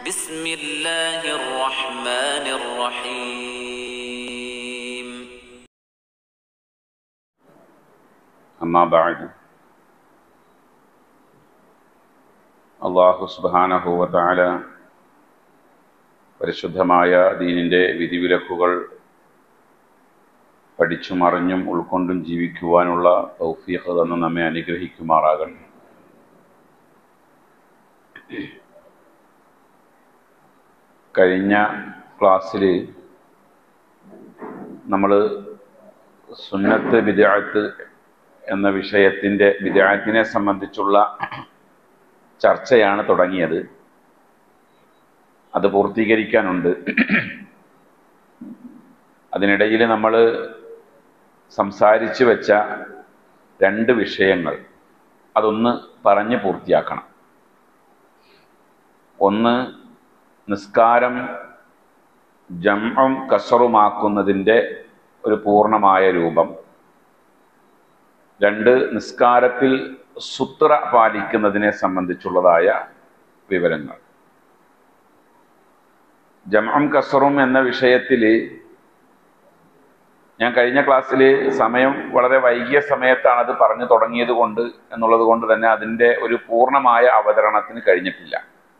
بسم الله الرحمن الرحيم أما بعد അള്ളാഹു സുബാനഹു വതാല പരിശുദ്ധമായ ദീനിൻ്റെ വിധിവിലക്കുകൾ പഠിച്ചും അറിഞ്ഞും ഉൾക്കൊണ്ടും ജീവിക്കുവാനുള്ള തൗഫീഖ് തന്ന് നമ്മെ അനുഗ്രഹിക്കുമാറാകട്ടെ കഴിഞ്ഞ ക്ലാസ്സിൽ നമ്മൾ സുന്നത്ത് വിദ്യാർത്ഥ് എന്ന വിഷയത്തിൻ്റെ വിദ്യാർത്ഥിനെ സംബന്ധിച്ചുള്ള ചർച്ചയാണ് തുടങ്ങിയത് അത് പൂർത്തീകരിക്കാനുണ്ട് അതിനിടയിൽ നമ്മൾ സംസാരിച്ചു വെച്ച രണ്ട് വിഷയങ്ങൾ അതൊന്ന് പറഞ്ഞ് പൂർത്തിയാക്കണം ഒന്ന് നിസ്കാരം ജംഉം കസറുമാക്കുന്നതിൻ്റെ ഒരു പൂർണ്ണമായ രൂപം രണ്ട് നിസ്കാരത്തിൽ സുത്ര പാലിക്കുന്നതിനെ സംബന്ധിച്ചുള്ളതായ വിവരങ്ങൾ ജംഅം കസറും എന്ന വിഷയത്തിൽ ഞാൻ കഴിഞ്ഞ ക്ലാസ്സിൽ സമയം വളരെ വൈകിയ സമയത്താണ് അത് പറഞ്ഞു തുടങ്ങിയത് കൊണ്ട് എന്നുള്ളത് കൊണ്ട് തന്നെ അതിൻ്റെ ഒരു പൂർണ്ണമായ അവതരണത്തിന് കഴിഞ്ഞിട്ടില്ല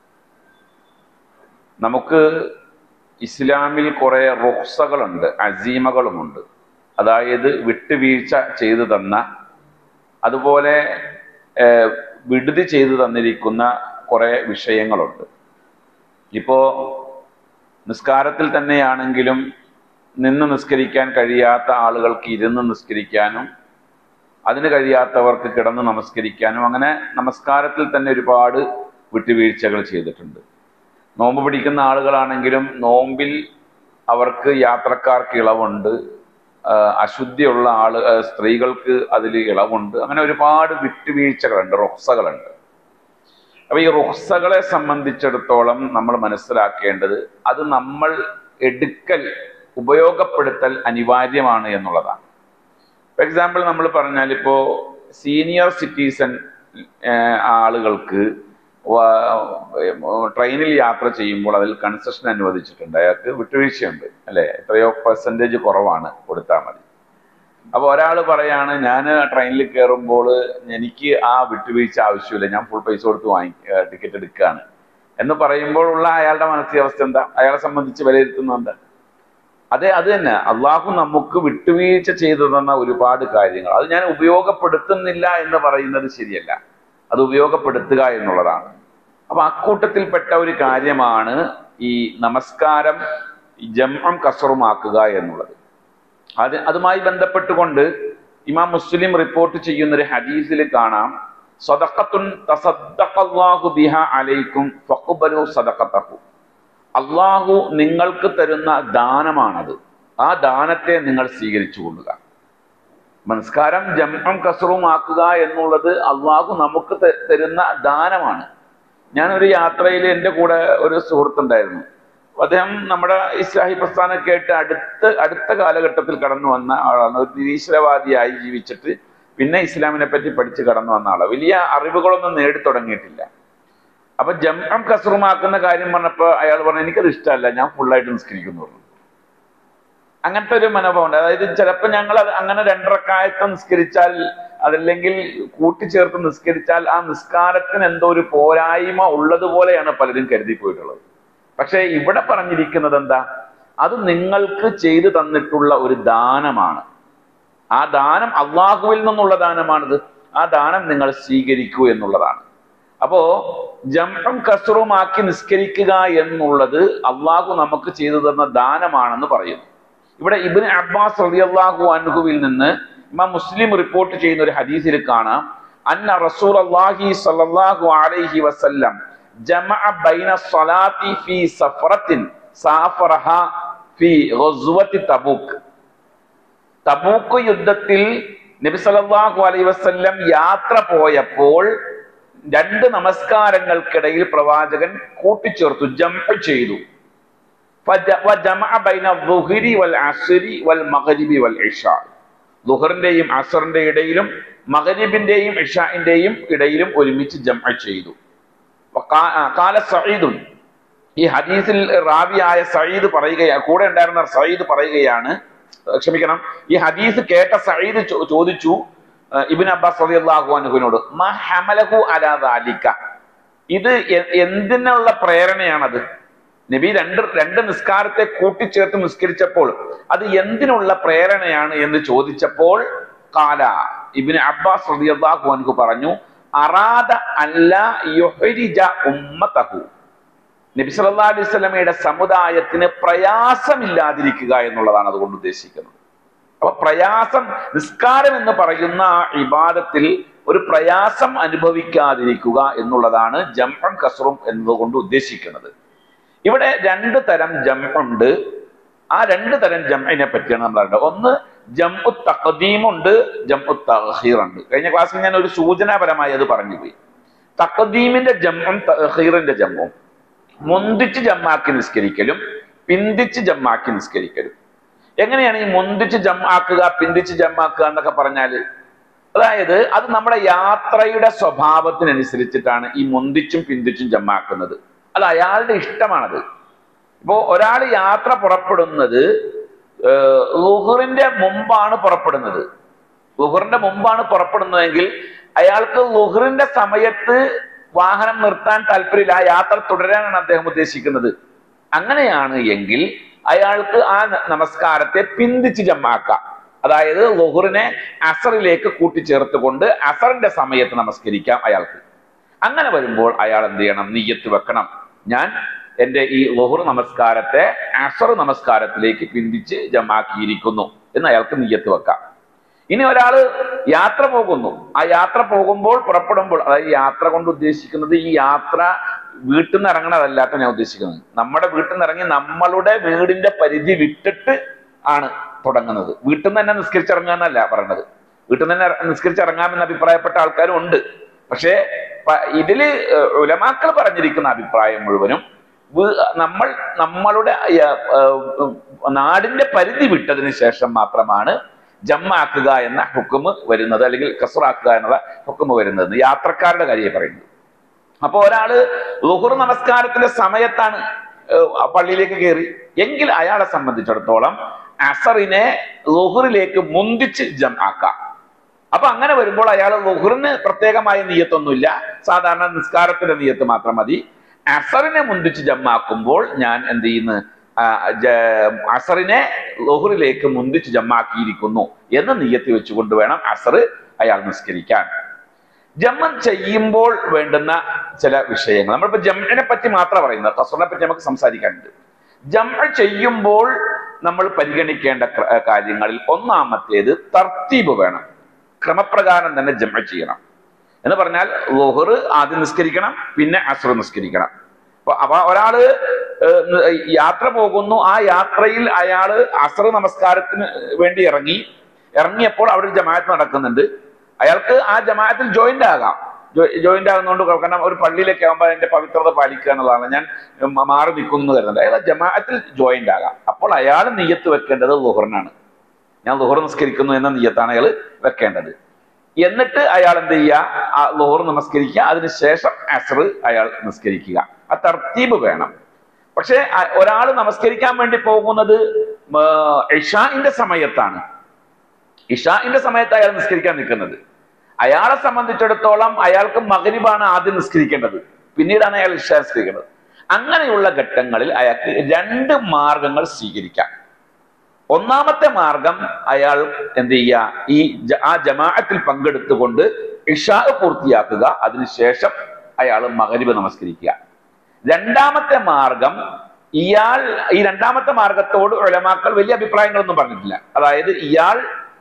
നമുക്ക് ഇസ്ലാമിൽ കുറേ റുക്സകളുണ്ട് അസീമകളുമുണ്ട് അതായത് വിട്ടുവീഴ്ച ചെയ്തു തന്ന അതുപോലെ ഏഹ്, വിടുതി ചെയ്തു തന്നിരിക്കുന്ന കുറേ വിഷയങ്ങളുണ്ട് ഇപ്പോ നിസ്കാരത്തിൽ തന്നെയാണെങ്കിലും നിന്ന് നിസ്കരിക്കാൻ കഴിയാത്ത ആളുകൾക്ക് ഇരുന്ന് നിസ്കരിക്കാനും അതിന് കഴിയാത്തവർക്ക് കിടന്ന് നമസ്കരിക്കാനും അങ്ങനെ നമസ്കാരത്തിൽ തന്നെ ഒരുപാട് വിട്ടുവീഴ്ചകൾ ചെയ്തിട്ടുണ്ട് നോമ്പ് പിടിക്കുന്ന ആളുകളാണെങ്കിലും നോമ്പിൽ അവർക്ക് യാത്രക്കാർക്ക് ഇളവുണ്ട് ആ, അശുദ്ധിയുള്ള ആള് ആ, സ്ത്രീകൾക്ക് അതിൽ ഇളവുണ്ട് അങ്ങനെ ഒരുപാട് വിട്ടുവീഴ്ചകളുണ്ട് റുക്സകളുണ്ട് അപ്പൊ ഈ റുക്സകളെ സംബന്ധിച്ചിടത്തോളം നമ്മൾ മനസ്സിലാക്കേണ്ടത് അത് നമ്മൾ എടുക്കൽ ഉപയോഗപ്പെടുത്തൽ അനിവാര്യമാണ് എന്നുള്ളതാണ് ഫോർ എക്സാമ്പിൾ നമ്മൾ പറഞ്ഞാൽ ഇപ്പോ സീനിയർ സിറ്റിസൺ ആളുകൾക്ക് വ- ട്രെയിനിൽ യാത്ര ചെയ്യുമ്പോൾ അതിൽ കൺസെഷൻ അനുവദിച്ചിട്ടുണ്ട് അയാൾക്ക് വിട്ടുവീഴ്ചയുണ്ട് അല്ലെ എത്രയോ പെർസെൻറ്റേജ് കുറവാണ് കൊടുത്താൽ മതി അപ്പൊ ഒരാൾ പറയാണ് ഞാൻ ട്രെയിനിൽ കയറുമ്പോൾ എനിക്ക് ആ വിട്ടുവീഴ്ച ആവശ്യമില്ല ഞാൻ ഫുൾ പൈസ കൊടുത്ത് വാങ്ങി ടിക്കറ്റ് എടുക്കുകയാണ് എന്ന് പറയുമ്പോഴുള്ള അയാളുടെ മാനസികാവസ്ഥ എന്താ അയാളെ സംബന്ധിച്ച് വിലയിരുത്തുന്നത് എന്താ അതെ അത് തന്നെ അള്ളാഹു നമുക്ക് വിട്ടുവീഴ്ച ചെയ്തു തന്ന ഒരുപാട് കാര്യങ്ങൾ അത് ഞാൻ ഉപയോഗപ്പെടുത്തുന്നില്ല എന്ന് പറയുന്നത് ശരിയല്ല അത് ഉപയോഗപ്പെടുത്തുക എന്നുള്ളതാണ് അപ്പൊ അക്കൂട്ടത്തിൽപ്പെട്ട ഒരു കാര്യമാണ് ഈ നമസ്കാരം ജംഅം കസറുമാക്കുക എന്നുള്ളത് അത് അതുമായി ബന്ധപ്പെട്ടുകൊണ്ട് ഇമാം മുസ്ലിം റിപ്പോർട്ട് ചെയ്യുന്ന ഒരു ഹദീസിൽ കാണാം സദഖത്തുൻ തസദ്ദഖല്ലാഹു ബിഹ അലൈക്കും ഫഖ്ബലു സദഖതഹു അള്ളാഹു നിങ്ങൾക്ക് തരുന്ന ദാനമാണത് ആ ദാനത്തെ നിങ്ങൾ സ്വീകരിച്ചു കൊള്ളുക നമസ്കാരം ജംഅം കസറും ആക്കുക എന്നുള്ളത് അള്ളാഹു നമുക്ക് ത- തരുന്ന ദാനമാണ് ഞാനൊരു യാത്രയിൽ എൻ്റെ കൂടെ ഒരു സുഹൃത്തുണ്ടായിരുന്നു അപ്പൊ അദ്ദേഹം നമ്മുടെ ഇസ്ലാഹി പ്രസ്ഥാനമൊക്കെ ആയിട്ട് അടുത്ത അടുത്ത കാലഘട്ടത്തിൽ കടന്നു വന്ന ആളാണ് ഒരു നിരീശ്വരവാദിയായി ജീവിച്ചിട്ട് പിന്നെ ഇസ്ലാമിനെ പറ്റി പഠിച്ച് കടന്നു വന്ന ആളാണ് വലിയ അറിവുകളൊന്നും നേടി തുടങ്ങിയിട്ടില്ല അപ്പൊ ജംഅം കസറുമാക്കുന്ന കാര്യം പറഞ്ഞപ്പോ അയാൾ പറഞ്ഞു എനിക്കത് ഇഷ്ടമല്ല ഞാൻ ഫുള്ളായിട്ട് നിസ്കരിക്കുന്നു പറഞ്ഞു അങ്ങനത്തെ ഒരു മനോഭാവം ഉണ്ട് അതായത് ചിലപ്പോൾ ഞങ്ങൾ അത് അങ്ങനെ രണ്ടരക്കായത്ത് നിസ്കരിച്ചാൽ അതല്ലെങ്കിൽ കൂട്ടിച്ചേർത്ത് നിസ്കരിച്ചാൽ ആ നിസ്കാരത്തിന് എന്തോ ഒരു പോരായ്മ ഉള്ളതുപോലെയാണ് പലരും കരുതി പോയിട്ടുള്ളത് പക്ഷെ ഇവിടെ പറഞ്ഞിരിക്കുന്നത് എന്താ അത് നിങ്ങൾക്ക് ചെയ്തു തന്നിട്ടുള്ള ഒരു ദാനമാണ് ആ ദാനം അള്ളാഹുവിൽ നിന്നുള്ള ദാനമാണിത് ആ ദാനം നിങ്ങൾ സ്വീകരിക്കൂ എന്നുള്ളതാണ് അപ്പോ ജംഅം കസറുമാക്കി നിസ്കരിക്കുക എന്നുള്ളത് അള്ളാഹു നമുക്ക് ചെയ്തു തന്ന ദാനമാണെന്ന് പറയുന്നു ഇവിടെ ഇബ്നു അബ്ബാസ് റളിയല്ലാഹു അൻഹുവിൽ നിന്ന് ഇമാം മുസ്ലിം റിപ്പോർട്ട് ചെയ്യുന്ന ഒരു ഹദീസിൽ കാണാം അന്ന റസൂൽ അള്ളാഹി സല്ലല്ലാഹു അലൈഹി വസല്ലം ജമഅ ബൈന സ്വലാത്തി ഫീ സഫറത്തിൻ സാഫറഹ ഫീ ഗസ്വത്തി തബൂക്ക് തബൂക്ക് യുദ്ധത്തിൽ നബി സല്ലല്ലാഹു അലൈഹി വസല്ലം യാത്ര പോയപ്പോൾ രണ്ട് നമസ്കാരങ്ങൾക്കിടയിൽ പ്രവാചകൻ കൂട്ടിച്ചേർത്തു ജംഅ ചെയ്തു ഫജ- വജമഅ ബൈന ദുഹ്രി വൽ അസ്രി വൽ മഗ്രിബി വൽ ഇഷാ ദുഹറിന്റെയും അസറിന്റെ ഇടയിലും മഗ്രിബിന്റെയും ഇഷാഇന്റെയും ഇടയിലും ഒരുമിച്ച് ജംഅ ചെയ്തു വഖാ- ആ, കാല സഈദുൻ ഈ ഹദീസിൽ റാവിയായ സയ്യിദ് പറയുകയാണ് കൂടെ ഉണ്ടായിരുന്ന സയ്യിദ് പറയുകയാണ് ക്ഷമിക്കണം ഈ ഹദീസ് കേട്ട സയ്യിദ് ചോ- ചോദിച്ചു ഏഹ്, ഇബ്ൻ അബ്ബാസ് റളിയല്ലാഹു അൻഹുവിനോട് മാ ഹമലഹു അലാ ദാലിക ഇത് എ- എന്തിനുള്ള പ്രേരണയാണത് നബി രണ്ട് രണ്ട് നിസ്കാരത്തെ കൂട്ടിച്ചേർത്ത് നിസ്കരിച്ചപ്പോൾ അത് എന്തിനുള്ള പ്രേരണയാണ് എന്ന് ചോദിച്ചപ്പോൾ കാല ഇബിന് അബ്ബാസ് റളിയല്ലാഹു അൻഹു പറഞ്ഞു അറാദ അല്ല യുഹ്രിജ ഉമ്മതഹു നബി സല്ലല്ലാഹു അലൈഹി വസല്ലമയുടെ സമുദായത്തിന് പ്രയാസമില്ലാതിരിക്കുക എന്നുള്ളതാണ് അതുകൊണ്ട് ഉദ്ദേശിക്കുന്നത് അപ്പൊ പ്രയാസം നിസ്കാരം എന്ന് പറയുന്ന ആ ഇബാദത്തിൽ ഒരു പ്രയാസം അനുഭവിക്കാതിരിക്കുക എന്നുള്ളതാണ് ജംഉം കസറും എന്നതുകൊണ്ട് ഉദ്ദേശിക്കുന്നത് ഇവിടെ രണ്ട് തരം ജംഉണ്ട് ആ രണ്ട് തരം ജംഇനെ പറ്റിയാണ് നമ്മൾ അറിയേണ്ടത് ഒന്ന് ജംഉ തഖദീമുണ്ട് ജംഉ തഖീർ ഉണ്ട് കഴിഞ്ഞ ക്ലാസ്സിൽ ഞാൻ ഒരു സൂചനാപരമായി അത് പറഞ്ഞു പോയി തഖദീമിന്റെ ജംഉം തഖീറിന്റെ ജംഉം മുന്തിച്ച് ജമ്മാക്കി നിസ്കരിക്കലും പിന്തിച്ച് ജമ്മാക്കി നിസ്കരിക്കലും എങ്ങനെയാണ് ഈ മുന്തിച്ച് ജമ്മാക്കുക പിന്തിച്ച് ജമ്മാക്കുക എന്നൊക്കെ പറഞ്ഞാല് അതായത് അത് നമ്മുടെ യാത്രയുടെ സ്വഭാവത്തിനനുസരിച്ചിട്ടാണ് ഈ മുന്തിച്ചും പിന്തിച്ചും ജമ്മാക്കുന്നത് അത് അയാളുടെ ഇഷ്ടമാണത് ഇപ്പോ ഒരാൾ യാത്ര പുറപ്പെടുന്നത് ഏഹ്, ലുഹറിന്റെ മുമ്പാണ് പുറപ്പെടുന്നത് ലുഹറിന്റെ മുമ്പാണ് പുറപ്പെടുന്നതെങ്കിൽ അയാൾക്ക് ലുഹറിന്റെ സമയത്ത് വാഹനം നിർത്താൻ താല്പര്യമില്ല ആ യാത്ര തുടരാനാണ് അദ്ദേഹം ഉദ്ദേശിക്കുന്നത് അങ്ങനെയാണ് എങ്കിൽ അയാൾക്ക് ആ ന- നമസ്കാരത്തെ പിന്തിച്ച് ജമ്മാക്കാം അതായത് ലുഹറിനെ അസറിലേക്ക് കൂട്ടിച്ചേർത്തുകൊണ്ട് അസറിന്റെ സമയത്ത് നമസ്കരിക്കാം അയാൾക്ക് അങ്ങനെ വരുമ്പോൾ അയാൾ എന്ത് ചെയ്യണം നീയത്ത് വെക്കണം ഞാൻ എന്റെ ഈ ലുഹർ നമസ്കാരത്തെ അസർ നമസ്കാരത്തിലേക്ക് പിന്തിച്ച് ജമാക്കിയിരിക്കുന്നു എന്ന് അയാൾക്ക് നീയത്ത് വെക്കാം ഇനി ഒരാള് യാത്ര പോകുന്നു ആ യാത്ര പോകുമ്പോൾ പുറപ്പെടുമ്പോൾ അതായത് യാത്ര കൊണ്ട് ഉദ്ദേശിക്കുന്നത് ഈ യാത്ര വീട്ടിൽ നിന്ന് ഇറങ്ങണതല്ലാത്ത ഞാൻ ഉദ്ദേശിക്കുന്നത് നമ്മുടെ വീട്ടിൽ നിന്ന് ഇറങ്ങി നമ്മളുടെ വീടിന്റെ പരിധി വിട്ടിട്ട് ആണ് തുടങ്ങുന്നത് വീട്ടിൽ നിന്ന് തന്നെ നിസ്കരിച്ചിറങ്ങാന്നല്ല പറയണത് വീട്ടിൽ നിന്ന് തന്നെ നിസ്കരിച്ചിറങ്ങാമെന്ന് അഭിപ്രായപ്പെട്ട ആൾക്കാരും ഉണ്ട് പക്ഷേ പ- ഇതില് ഏഹ്, ഉലമാക്കൾ പറഞ്ഞിരിക്കുന്ന അഭിപ്രായം മുഴുവനും വീ- നമ്മൾ നമ്മളുടെ ഏഹ്, ഏഹ്, നാടിന്റെ പരിധി വിട്ടതിന് ശേഷം മാത്രമാണ് ജമ്മാക്കുക എന്ന ഹുക്കുമ് വരുന്നത് അല്ലെങ്കിൽ കസറാക്കുക എന്നുള്ള ഹുക്കുമ് വരുന്നത് യാത്രക്കാരുടെ കാര്യം പറയുന്നത് അപ്പൊ ഒരാള് ലുഹുർ നമസ്കാരത്തിന്റെ സമയത്താണ് ഏഹ്, ആ പള്ളിയിലേക്ക് കയറി എങ്കിൽ അയാളെ സംബന്ധിച്ചിടത്തോളം അസറിനെ ലുഹറിലേക്ക് മുന്തിച്ച് ജം ആക്കാം അപ്പൊ അങ്ങനെ വരുമ്പോൾ അയാൾ ലുഹറിന് പ്രത്യേകമായ നീയത്തൊന്നുമില്ല സാധാരണ നിസ്കാരത്തിന്റെ നീയത്ത് മാത്രം മതി അസറിനെ മുന്തിച്ച് ജമ്മാക്കുമ്പോൾ ഞാൻ എന്ത് ചെയ്യുന്നു ആ, ജ- അസറിനെ ലുഹറിലേക്ക് മുന്തിച്ച് ജമ്മാക്കിയിരിക്കുന്നു എന്ന് നീയത്ത് വെച്ചുകൊണ്ട് വേണം അസർ അയാൾ നിസ്കരിക്കാൻ ജമ്മം ചെയ്യുമ്പോൾ വേണ്ടുന്ന ചില വിഷയങ്ങൾ നമ്മളിപ്പോ ജമ്മിനെ പറ്റി മാത്രം പറയുന്നത് കസറിനെ പറ്റി നമുക്ക് സംസാരിക്കാനുണ്ട് ജമ്മ ചെയ്യുമ്പോൾ നമ്മൾ പരിഗണിക്കേണ്ട ക്ര- കാര്യങ്ങളിൽ ഒന്നാമത്തേത് തർത്തീബ് വേണം ക്രമപ്രകാരം തന്നെ ജമ്മ ചെയ്യണം എന്ന് പറഞ്ഞാൽ ലുഹർ ആദ്യം നിസ്കരിക്കണം പിന്നെ അസുർ നിസ്കരിക്കണം അപ്പൊ അപ്പൊ ഒരാള് ഏഹ്, ന- യാത്ര പോകുന്നു ആ യാത്രയിൽ അയാള് അസർ നമസ്കാരത്തിന് വേണ്ടി ഇറങ്ങി ഇറങ്ങിയപ്പോൾ അവിടെ ഒരു ജമാഅത്ത് നടക്കുന്നുണ്ട് അയാൾക്ക് ആ ജമാഅത്തിൽ ജോയിന്റ് ആകാം ജോയിന്റ് ആകുന്നതുകൊണ്ട് കുഴപ്പം- കാരണം ഒരു പള്ളിയിലേക്ക് ആകുമ്പോൾ അതിന്റെ പവിത്രത പാലിക്കുക എന്നുള്ളതാണ് ഞാൻ മ- മാറി നിൽക്കുന്നു എന്ന് കരുതുന്നത് അയാൾ ജമാഅത്തിൽ ജോയിന്റ് ആകാം അപ്പോൾ അയാൾ നെയ്യത്ത് വെക്കേണ്ടത് ലുഹറിനാണ് ഞാൻ ലുഹർ നിസ്കരിക്കുന്നു എന്ന നെയ്യത്താണ് അയാൾ വെക്കേണ്ടത് എന്നിട്ട് അയാൾ എന്ത് ചെയ്യുക ആ ലുഹർ നമസ്കരിക്കുക അതിനുശേഷം അസർ അയാൾ നിസ്കരിക്കുക ആ തർത്തീബ് വേണം പക്ഷെ ഒരാൾ നമസ്കരിക്കാൻ വേണ്ടി പോകുന്നത് ഇഷാന്റെ സമയത്താണ് ഇഷാന്റെ സമയത്ത് അയാൾ നിസ്കരിക്കാൻ നിൽക്കുന്നത് അയാളെ സംബന്ധിച്ചിടത്തോളം അയാൾക്ക് മകരിബാണ് ആദ്യം നിസ്കരിക്കേണ്ടത് പിന്നീടാണ് അയാൾ ഇഷ നിസ്കരിക്കേണ്ടത് അങ്ങനെയുള്ള ഘട്ടങ്ങളിൽ അയാൾക്ക് രണ്ട് മാർഗങ്ങൾ സ്വീകരിക്കാം ഒന്നാമത്തെ മാർഗം അയാൾ എന്ത് ചെയ്യുക ഈ ജ- ആ ജമാഅത്തിൽ പങ്കെടുത്തുകൊണ്ട് ഇഷാ പൂർത്തിയാക്കുക അതിനുശേഷം അയാൾ മകരിബ് നമസ്കരിക്കുക രണ്ടാമത്തെ മാർഗം ഇയാൾ ഈ രണ്ടാമത്തെ മാർഗത്തോട് ഉലമാക്കൾ വലിയ അഭിപ്രായങ്ങളൊന്നും പറഞ്ഞിട്ടില്ല അതായത് ഇയാൾ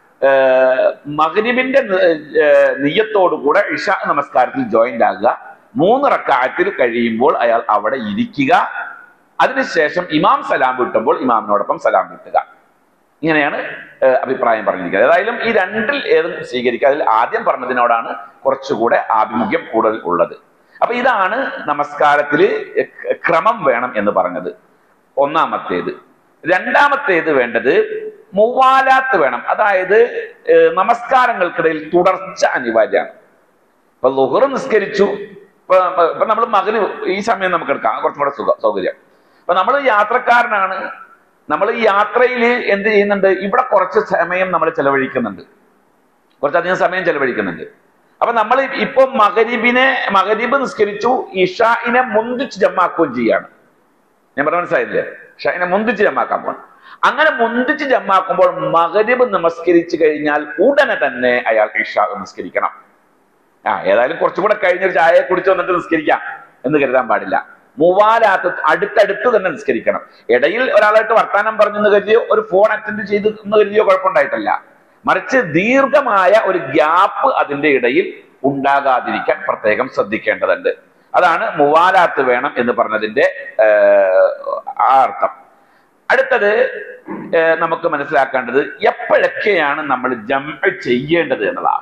മകരിബിന്റെ നെയ്യത്തോടുകൂടെ ഇഷ നമസ്കാരത്തിൽ ജോയിന്റ് ആകുക മൂന്ന് റക്കായത്തിൽ കഴിയുമ്പോൾ അയാൾ അവിടെ ഇരിക്കുക അതിനുശേഷം ഇമാം സലാം വിട്ടുമ്പോൾ ഇമാമിനോടൊപ്പം സലാം വിട്ടുക ഇങ്ങനെയാണ് ഏഹ്, അഭിപ്രായം പറഞ്ഞിരിക്കുന്നത് ഏതായാലും ഈ രണ്ടിൽ ഏതും സ്വീകരിക്കുക അതിൽ ആദ്യം പറഞ്ഞതിനോടാണ് കുറച്ചുകൂടെ ആഭിമുഖ്യം കൂടുതൽ ഉള്ളത് അപ്പൊ ഇതാണ് നമസ്കാരത്തിൽ ക്രമം വേണം എന്ന് പറഞ്ഞത് ഒന്നാമത്തേത് രണ്ടാമത്തേത് വേണ്ടത് മുവാലാത്ത് വേണം അതായത് ഏഹ്, നമസ്കാരങ്ങൾക്കിടയിൽ തുടർച്ച അനിവാര്യമാണ് ഇപ്പൊ ലുഹർ നിസ്കരിച്ചു ഇപ്പൊ ഇപ്പൊ നമ്മൾ മകന് ഈ സമയം നമുക്ക് എടുക്കാം കുറച്ചും കൂടെ സുഖം സൗകര്യം അപ്പൊ നമ്മൾ യാത്രക്കാരനാണ് നമ്മൾ ഈ യാത്രയിൽ എന്ത് ചെയ്യുന്നുണ്ട് ഇവിടെ കുറച്ച് സമയം നമ്മൾ ചെലവഴിക്കുന്നുണ്ട് കുറച്ചധികം സമയം ചെലവഴിക്കുന്നുണ്ട് അപ്പൊ നമ്മൾ ഇപ്പൊ മകരിബിനെ മകരിബ് നിസ്കരിച്ചു ഇഷായിനെ മുന്തിച്ച് ജമ്മാക്കുകയും ചെയ്യാണ് ഞാൻ പറഞ്ഞ മനസ്സിലായില്ലേ ഇഷായിനെ മുന്തിച്ച് ജമ്മാക്കാൻ പോകണം അങ്ങനെ മുന്തിച്ച് ജമ്മാക്കുമ്പോൾ മകരിബ് നമസ്കരിച്ചു കഴിഞ്ഞാൽ ഉടനെ തന്നെ അയാൾ ഇഷ നിസ്കരിക്കണം ആ ഏതായാലും കുറച്ചും കൂടെ കഴിഞ്ഞൊരു ചായ കുടിച്ച് വന്നിട്ട് നിസ്കരിക്കാം എന്ന് കരുതാൻ പാടില്ല മൂവാലാത്ത് അടുത്തടുത്ത് തന്നെ നിസ്കരിക്കണം ഇടയിൽ ഒരാളായിട്ട് വർത്താനം പറഞ്ഞെന്ന് കരുതിയോ ഒരു ഫോൺ അറ്റൻഡ് ചെയ്ത് എന്ന് കരുതിയോ കുഴപ്പമുണ്ടായിട്ടല്ല മറിച്ച് ദീർഘമായ ഒരു ഗ്യാപ്പ് അതിന്റെ ഇടയിൽ ഉണ്ടാകാതിരിക്കാൻ പ്രത്യേകം ശ്രദ്ധിക്കേണ്ടതുണ്ട് അതാണ് മുവാലാത്ത് വേണം എന്ന് പറഞ്ഞതിന്റെ ഏർ, ആ അർത്ഥം അടുത്തത് ഏർ, നമുക്ക് മനസ്സിലാക്കേണ്ടത് എപ്പോഴൊക്കെയാണ് നമ്മൾ ജംപ് ചെയ്യേണ്ടത് എന്നതാണ്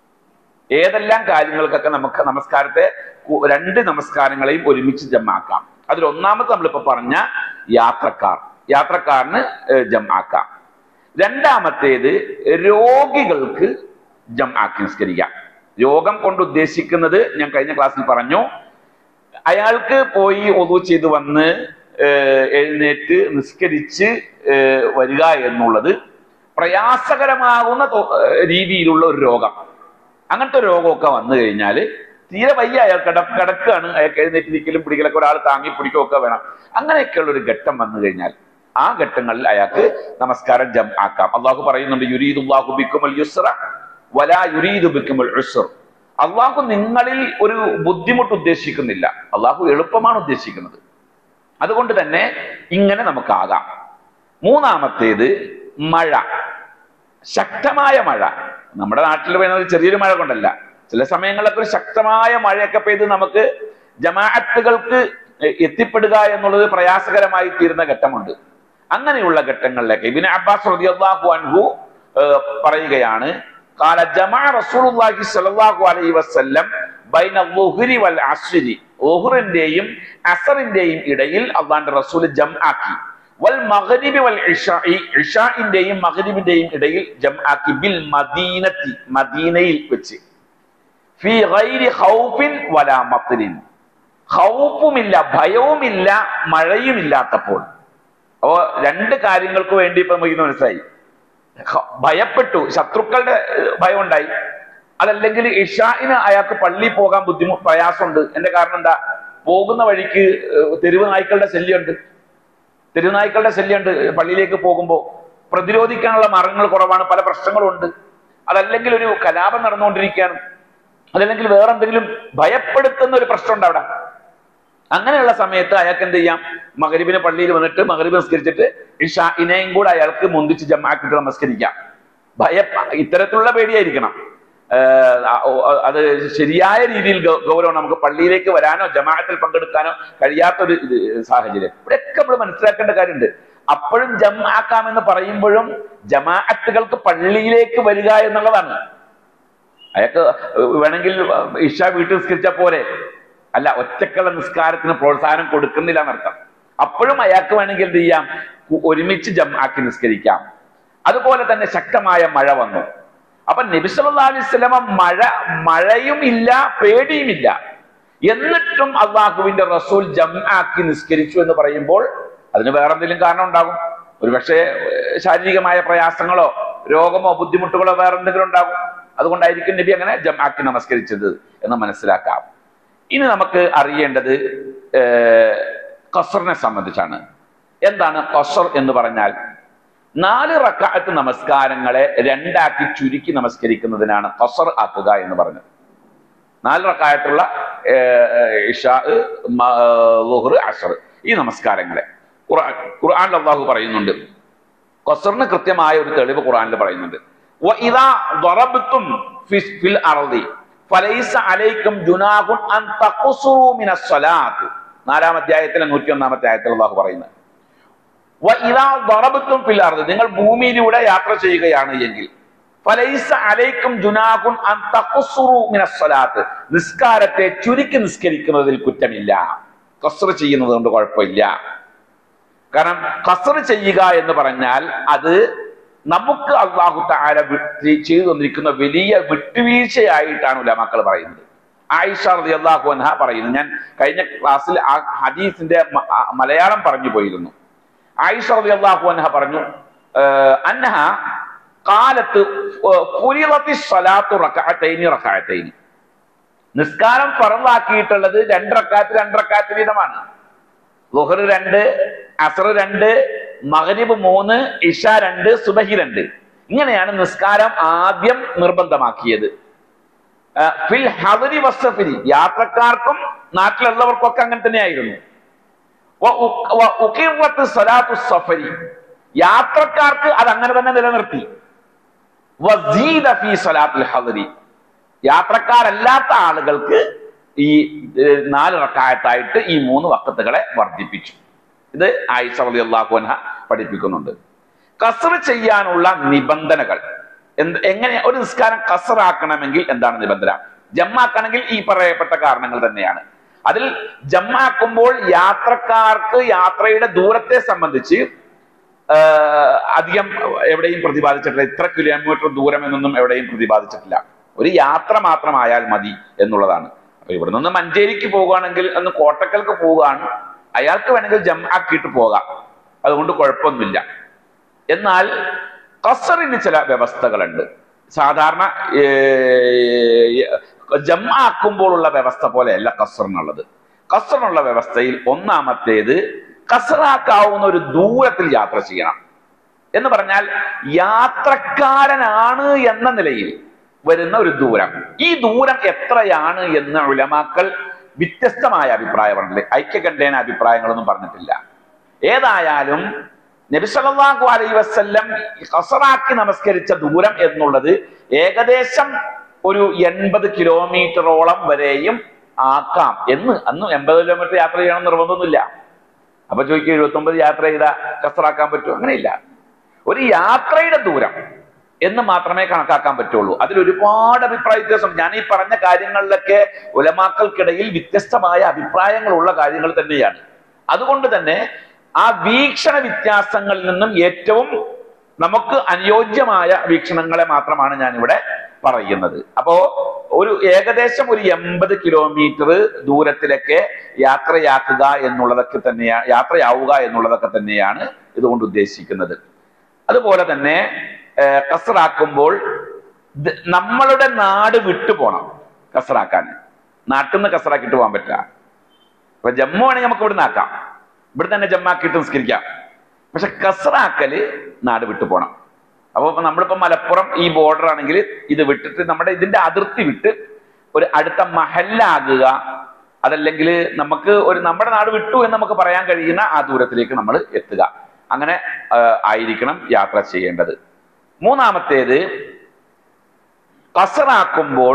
ഏതെല്ലാം കാര്യങ്ങൾക്കൊക്കെ നമുക്ക് നമസ്കാരത്തെ കു- രണ്ട് നമസ്കാരങ്ങളെയും ഒരുമിച്ച് ജമാക്കാം അതിൽ ഒന്നാമത് നമ്മളിപ്പോ പറഞ്ഞ യാത്രക്കാർ യാത്രക്കാരന് ഏർ, ജമാക്കാം രണ്ടാമത്തേത് രോഗികൾക്ക് ജം ആക്കി നിസ്കരിക്കാം രോഗം കൊണ്ട് ഉദ്ദേശിക്കുന്നത് ഞാൻ കഴിഞ്ഞ ക്ലാസ്സിൽ പറഞ്ഞു അയാൾക്ക് പോയി ഒതു ചെയ്ത് വന്ന് ഏർ, എഴുന്നേറ്റ് നിസ്കരിച്ച് ഏർ, വരിക എന്നുള്ളത് പ്രയാസകരമാകുന്ന തോ- ഏർ, രീതിയിലുള്ള ഒരു രോഗം അങ്ങനത്തെ രോഗമൊക്കെ വന്നു കഴിഞ്ഞാൽ തീരെ വയ്യ അയാൾ കിട കിടക്കുകയാണ് അയാൾക്ക് എഴുന്നേറ്റിരിക്കലും പിടിക്കലൊക്കെ ഒരാൾ താങ്ങി പിടിക്കുകയൊക്കെ വേണം അങ്ങനെയൊക്കെയുള്ള ഒരു ഘട്ടം വന്നു കഴിഞ്ഞാൽ ആ ഘട്ടങ്ങളിൽ അയാൾക്ക് നമസ്കാരം ജം ആക്കാം അള്ളാഹു പറയുന്നുണ്ട് യുരീദുല്ലാഹു ബിക്കുമൽ യുസ്ര വലാ യുരീദു ബിക്കുമൽ ഉസ്ർ അള്ളാഹു നിങ്ങളിൽ ഒരു ബുദ്ധിമുട്ട് ഉദ്ദേശിക്കുന്നില്ല അള്ളാഹു എളുപ്പമാണ് ഉദ്ദേശിക്കുന്നത് അതുകൊണ്ട് തന്നെ ഇങ്ങനെ നമുക്കാകാം മൂന്നാമത്തേത് മഴ ശക്തമായ മഴ നമ്മുടെ നാട്ടിൽ വരുന്നത് ചെറിയൊരു മഴ കൊണ്ടല്ല ചില സമയങ്ങളിലൊക്കെ ഒരു ശക്തമായ മഴയൊക്കെ പെയ്ത് നമുക്ക് ജമാഅത്തുകൾക്ക് എത്തിപ്പെടുക എന്നുള്ളത് പ്രയാസകരമായി തീരുന്ന ഘട്ടമുണ്ട് അങ്ങനെയുള്ള ഘട്ടങ്ങളിലൊക്കെ ഇബിന് അബ്ബാസ് റളിയല്ലാഹു അൻഹു ഏർ, പറയുകയാണ് قال جمع رسول الله صلى الله عليه وسلم بين الظهر والعصر ളുഹറിന്റെയും അസറിന്റെയും ഇടയിൽ അള്ളാന്റെ റസൂൽ ജം ആക്കി വൽ മഗ്രിബി വൽ ഇഷാഇ ഇഷാഇന്റെയും മഗ്രിബിന്റെയും ഇടയിൽ ജം ആക്കി ബിൽ മദീനത്തി മദീനയിൽ വെച്ച് ഫി ഗൈരി ഖൗഫിൻ വലാ മത്രിൻ ഖൗഫുമില്ല ഭയവുമില്ല മഴയുമില്ലാത്തപ്പോൾ അപ്പോ രണ്ട് കാര്യങ്ങൾക്ക് വേണ്ടി ഇപ്പൊ നമുക്ക് ഇത് മനസ്സിലായി ഹ- ഭയപ്പെട്ടു ശത്രുക്കളുടെ ഏഹ്, ഭയം ഉണ്ടായി അതല്ലെങ്കിൽ ഇഷായിന് അയാൾക്ക് പള്ളിയിൽ പോകാൻ ബുദ്ധിമുട്ട് പ്രയാസമുണ്ട് എന്റെ കാരണം എന്താ പോകുന്ന വഴിക്ക് ഏഹ്, തെരുവ് നായ്ക്കളുടെ ശല്യമുണ്ട് തെരുവ് നായ്ക്കളുടെ ശല്യമുണ്ട് പള്ളിയിലേക്ക് പോകുമ്പോൾ പ്രതിരോധിക്കാനുള്ള മാർഗങ്ങൾ കുറവാണ് പല പ്രശ്നങ്ങളുണ്ട് അതല്ലെങ്കിൽ ഒരു കലാപം നടന്നുകൊണ്ടിരിക്കുകയാണ് അതല്ലെങ്കിൽ വേറെ എന്തെങ്കിലും ഭയപ്പെടുത്തുന്ന ഒരു പ്രശ്നമുണ്ട് അവിടെ അങ്ങനെയുള്ള സമയത്ത് അയാൾക്ക് എന്ത് ചെയ്യാം മകരിബിന് പള്ളിയിൽ വന്നിട്ട് മകരിബ് നമസ്കരിച്ചിട്ട് ഇഷാഇനെയും കൂടെ അയാൾക്ക് മുന്തിച്ച് ജമാക്കിട്ട് നമസ്കരിക്കാം ഭയ ഇത്തരത്തിലുള്ള പേടിയായിരിക്കണം ഏഹ് ആ- ഓ- അത് ശരിയായ രീതിയിൽ ഗൗ- ഗൗരവം നമുക്ക് പള്ളിയിലേക്ക് വരാനോ ജമാഅത്തിൽ പങ്കെടുക്കാനോ കഴിയാത്തൊരു ഇത് സാഹചര്യം ഇവിടെയൊക്കെ നമ്മൾ മനസ്സിലാക്കേണ്ട കാര്യമുണ്ട് അപ്പോഴും ജമാക്കാമെന്ന് പറയുമ്പോഴും ജമാഅത്തുകൾക്ക് പള്ളിയിലേക്ക് വരിക എന്നുള്ളതാണ് അയാൾക്ക് വേണമെങ്കിൽ ഇഷ വീട്ടിൽ നിസ്കരിച്ചാൽ പോരെ അല്ല ഒറ്റക്കുള്ള നിസ്കാരത്തിന് പ്രോത്സാഹനം കൊടുക്കുന്നില്ല എന്നർത്ഥം അപ്പോഴും അയാൾക്ക് വേണമെങ്കിൽ എന്ത് ചെയ്യാം കു- ഒരുമിച്ച് ജം ആക്കി നിസ്കരിക്കാം അതുപോലെ തന്നെ ശക്തമായ മഴ വന്നു അപ്പൊ നബിസല്ലാ അലൈവലമ മഴ മഴയും ഇല്ല പേടിയുമില്ല എന്നിട്ടും അള്ളാഹുവിന്റെ റസൂൽ ജം ആക്കി നിസ്കരിച്ചു എന്ന് പറയുമ്പോൾ അതിന് വേറെ എന്തെങ്കിലും കാരണം ഉണ്ടാകും ഒരുപക്ഷെ ഏഹ്, ശാരീരികമായ പ്രയാസങ്ങളോ രോഗമോ ബുദ്ധിമുട്ടുകളോ വേറെ എന്തെങ്കിലും ഉണ്ടാകും അതുകൊണ്ടായിരിക്കും നബി അങ്ങനെ ജം ആക്കി നമസ്കരിച്ചത് എന്ന് മനസ്സിലാക്കാം ഇനി നമുക്ക് അറിയേണ്ടത് ഏഹ്, ഖസറിനെ സംബന്ധിച്ചാണ് എന്താണ് ഖസർ എന്ന് പറഞ്ഞാൽ നാല് റക്കാഅത്ത് നമസ്കാരങ്ങളെ രണ്ടാക്കി ചുരുക്കി നമസ്കരിക്കുന്നതിനാണ് ഖസർ ആക്കുക എന്ന് പറഞ്ഞത് നാല് റക്കായത്തുള്ള ഇഷാ ലുഹർ അഷർ ഈ നമസ്കാരങ്ങളെ ഖുർആൻ ഖുർആനിൽ അള്ളാഹു പറയുന്നുണ്ട് ഖസറിന് കൃത്യമായ ഒരു തെളിവ് ഖുർആനിൽ പറയുന്നുണ്ട് وَإِذَا ضَرَبْتُمْ فِي- فِي الْأَرْضِ فَلَيْسَ عَلَيْكُمْ جُنَاحٌ أَن تَقْصُرُوا مِنَ الصَّلَاةِ നാലാം അധ്യായത്തിലെ നൂറ്റി ഒന്നാമത്തെ ആയത്തിൽ അള്ളാഹു പറയുന്നത് وَإِذَا ضَرَبْتُمْ فِي الْأَرْضِ നിങ്ങൾ ഭൂമിയിലൂടെ യാത്ര ചെയ്യുകയാണ് എങ്കിൽ ഫലൈസ അലൈക്കും ജുനാഖുൻ അൻ തഖ്സുറു മിന സ്വലാത്ത് നിസ്കാരത്തെ ചുരുക്കി നിസ്കരിക്കുന്നതിൽ കുറ്റമില്ല കസ്ർ ചെയ്യുന്നത് കൊണ്ട് കുഴപ്പമില്ല കാരണം കസർ ചെയ്യുക എന്ന് പറഞ്ഞാൽ അത് നമുക്ക് അള്ളാഹു താര ചെയ്തു തന്നിരിക്കുന്ന വലിയ വിട്ടുവീഴ്ചയായിട്ടാണ് ഉലമാക്കൾ പറയുന്നത് ആയിഷ റളിയല്ലാഹു അൻഹ പറയുന്നു ഞാൻ കഴിഞ്ഞ ക്ലാസ്സിൽ ആ ഹദീസിന്റെ മ- ആ മലയാളം പറഞ്ഞു പോയിരുന്നു ആയിഷ റളിയല്ലാഹു അൻഹ പറഞ്ഞു ഏഹ്, അന്നഹ കാലത്ത് ഫുരിളത്തി സ്വലാത്തു റകഅത്തൈനി റകഅത്തൈനി നിസ്കാരം ഫറലാക്കിയിട്ടുള്ളത് രണ്ട് റക്കാത്ത് രണ്ട് റക്കാത്ത് വീതമാണ് ലുഹർ രണ്ട് അസർ രണ്ട് മഗ്രിബ് മൂന്ന് ഇഷ രണ്ട് സുബഹി രണ്ട് ഇങ്ങനെയാണ് നിസ്കാരം ആദ്യം നിർബന്ധമാക്കിയത് ആ, ഫിൽ ഹദരി വസ്സഫിരി യാത്രക്കാർക്കും നാട്ടിലുള്ളവർക്കും ഒക്കെ അങ്ങനെ തന്നെയായിരുന്നു വ ഉ- വ ഉഖിറത്ത് സ്വലാത്തു സഫരി യാത്രക്കാർക്ക് അത് അങ്ങനെ തന്നെ നിലനിർത്തി വസീദ ഫീ സ്വലാത്തുൽ ഹദരി യാത്രക്കാരല്ലാത്ത ആളുകൾക്ക് ഈ ഏഹ്, നാല് റക്കായത്തായിട്ട് ഈ മൂന്ന് വക്കത്തുകളെ വർദ്ധിപ്പിച്ചു ഇത് ആയിഷ റളിയല്ലാഹു അൻഹ പഠിപ്പിക്കുന്നുണ്ട് കസർ ചെയ്യാനുള്ള നിബന്ധനകൾ എന്ത് എങ്ങനെ ഒരു നിസ്കാരം കസറാക്കണമെങ്കിൽ എന്താണ് നിബന്ധന ജമ്മാക്കണമെങ്കിൽ ഈ പറയപ്പെട്ട കാരണങ്ങൾ തന്നെയാണ് അതിൽ ജമ്മാക്കുമ്പോൾ യാത്രക്കാർക്ക് യാത്രയുടെ ദൂരത്തെ സംബന്ധിച്ച് ആഹ് അധികം എവിടെയും പ്രതിപാദിച്ചിട്ടില്ല ഇത്ര കിലോമീറ്റർ ദൂരം എന്നൊന്നും എവിടെയും പ്രതിപാദിച്ചിട്ടില്ല ഒരു യാത്ര മാത്രമായാൽ മതി എന്നുള്ളതാണ് അപ്പൊ ഇവിടെ നിന്ന് മഞ്ചേരിക്ക് പോകുകയാണെങ്കിൽ ഒന്ന് കോട്ടക്കൽക്ക് പോവുകയാണ് അയാൾക്ക് വേണമെങ്കിൽ ജം ആക്കിയിട്ട് പോകാം അതുകൊണ്ട് കുഴപ്പമൊന്നുമില്ല എന്നാൽ കസറിന് ചില വ്യവസ്ഥകളുണ്ട് സാധാരണ ജമ്മാക്കുമ്പോഴുള്ള വ്യവസ്ഥ പോലെയല്ല കസറിനുള്ളത് കസറിനുള്ള വ്യവസ്ഥയിൽ ഒന്നാമത്തേത് കസറാക്കാവുന്ന ഒരു ദൂരത്തിൽ യാത്ര ചെയ്യണം എന്ന് പറഞ്ഞാൽ യാത്രക്കാരനാണ് എന്ന നിലയിൽ വരുന്ന ഒരു ദൂരം ഈ ദൂരം എത്രയാണ് എന്ന് ഉലമാക്കൾ വ്യത്യസ്തമായ അഭിപ്രായമുണ്ട് ഐക്യകണ്ഠേന അഭിപ്രായങ്ങളൊന്നും പറഞ്ഞിട്ടില്ല ഏതായാലും നബി സല്ലല്ലാഹു അലൈഹി വസല്ലം കസറാക്കി നമസ്കരിച്ച ദൂരം എന്നുള്ളത് ഏകദേശം ഒരു എൺപത് കിലോമീറ്ററോളം വരെയും ആക്കാം എന്ന് അന്ന് എൺപത് കിലോമീറ്റർ യാത്ര ചെയ്യണം നിർബന്ധമൊന്നുമില്ല അപ്പൊ ചോദിക്കും എഴുപത്തി ഒമ്പത് യാത്ര ചെയ്താൽ കസറാക്കാൻ പറ്റുമോ അങ്ങനെയില്ല ഒരു യാത്രയുടെ ദൂരം എന്ന് മാത്രമേ കണക്കാക്കാൻ പറ്റുള്ളൂ അതിൽ ഒരുപാട് അഭിപ്രായ വ്യത്യാസം ഞാൻ ഈ പറഞ്ഞ കാര്യങ്ങളിലൊക്കെ ഉലമാക്കൾക്കിടയിൽ വ്യത്യസ്തമായ അഭിപ്രായങ്ങളുള്ള കാര്യങ്ങൾ തന്നെയാണ് അതുകൊണ്ട് തന്നെ ആ വീക്ഷണ വ്യത്യാസങ്ങളിൽ നിന്നും ഏറ്റവും നമുക്ക് അനുയോജ്യമായ വീക്ഷണങ്ങളെ മാത്രമാണ് ഞാൻ ഇവിടെ പറയുന്നത് അപ്പോ ഒരു ഏകദേശം ഒരു എൺപത് കിലോമീറ്റർ ദൂരത്തിലൊക്കെ യാത്രയാക്കുക എന്നുള്ളതൊക്കെ തന്നെയാണ് യാത്രയാവുക എന്നുള്ളതൊക്കെ തന്നെയാണ് ഇതുകൊണ്ട് ഉദ്ദേശിക്കുന്നത് അതുപോലെ തന്നെ ഏർ, കസറാക്കുമ്പോൾ ദ- നമ്മളുടെ നാട് വിട്ടു പോണം കസറാക്കാൻ നാട്ടിൽ നിന്ന് കസറാക്കിയിട്ട് പോകാൻ പറ്റില്ല ഇപ്പൊ ജമ്മു ആണെങ്കിൽ നമുക്ക് ഇവിടെ ആക്കാം ഇവിടെ തന്നെ ജമ്മാക്കിയിട്ട് നിസ്കരിക്കാം പക്ഷെ കസറാക്കല് നാട് വിട്ടു പോണം അപ്പൊ ഇപ്പൊ നമ്മളിപ്പോ മലപ്പുറം ഈ ബോർഡർ ആണെങ്കിൽ ഇത് വിട്ടിട്ട് നമ്മുടെ ഇതിന്റെ അതിർത്തി വിട്ട് ഒരു അടുത്ത മഹല്ലാകുക അതല്ലെങ്കിൽ നമുക്ക് ഒരു നമ്മുടെ നാട് വിട്ടു എന്ന് നമുക്ക് പറയാൻ കഴിയുന്ന ആ ദൂരത്തിലേക്ക് നമ്മൾ എത്തുക അങ്ങനെ ആ, ആയിരിക്കണം യാത്ര ചെയ്യേണ്ടത് മൂന്നാമത്തേത് കസറാക്കുമ്പോൾ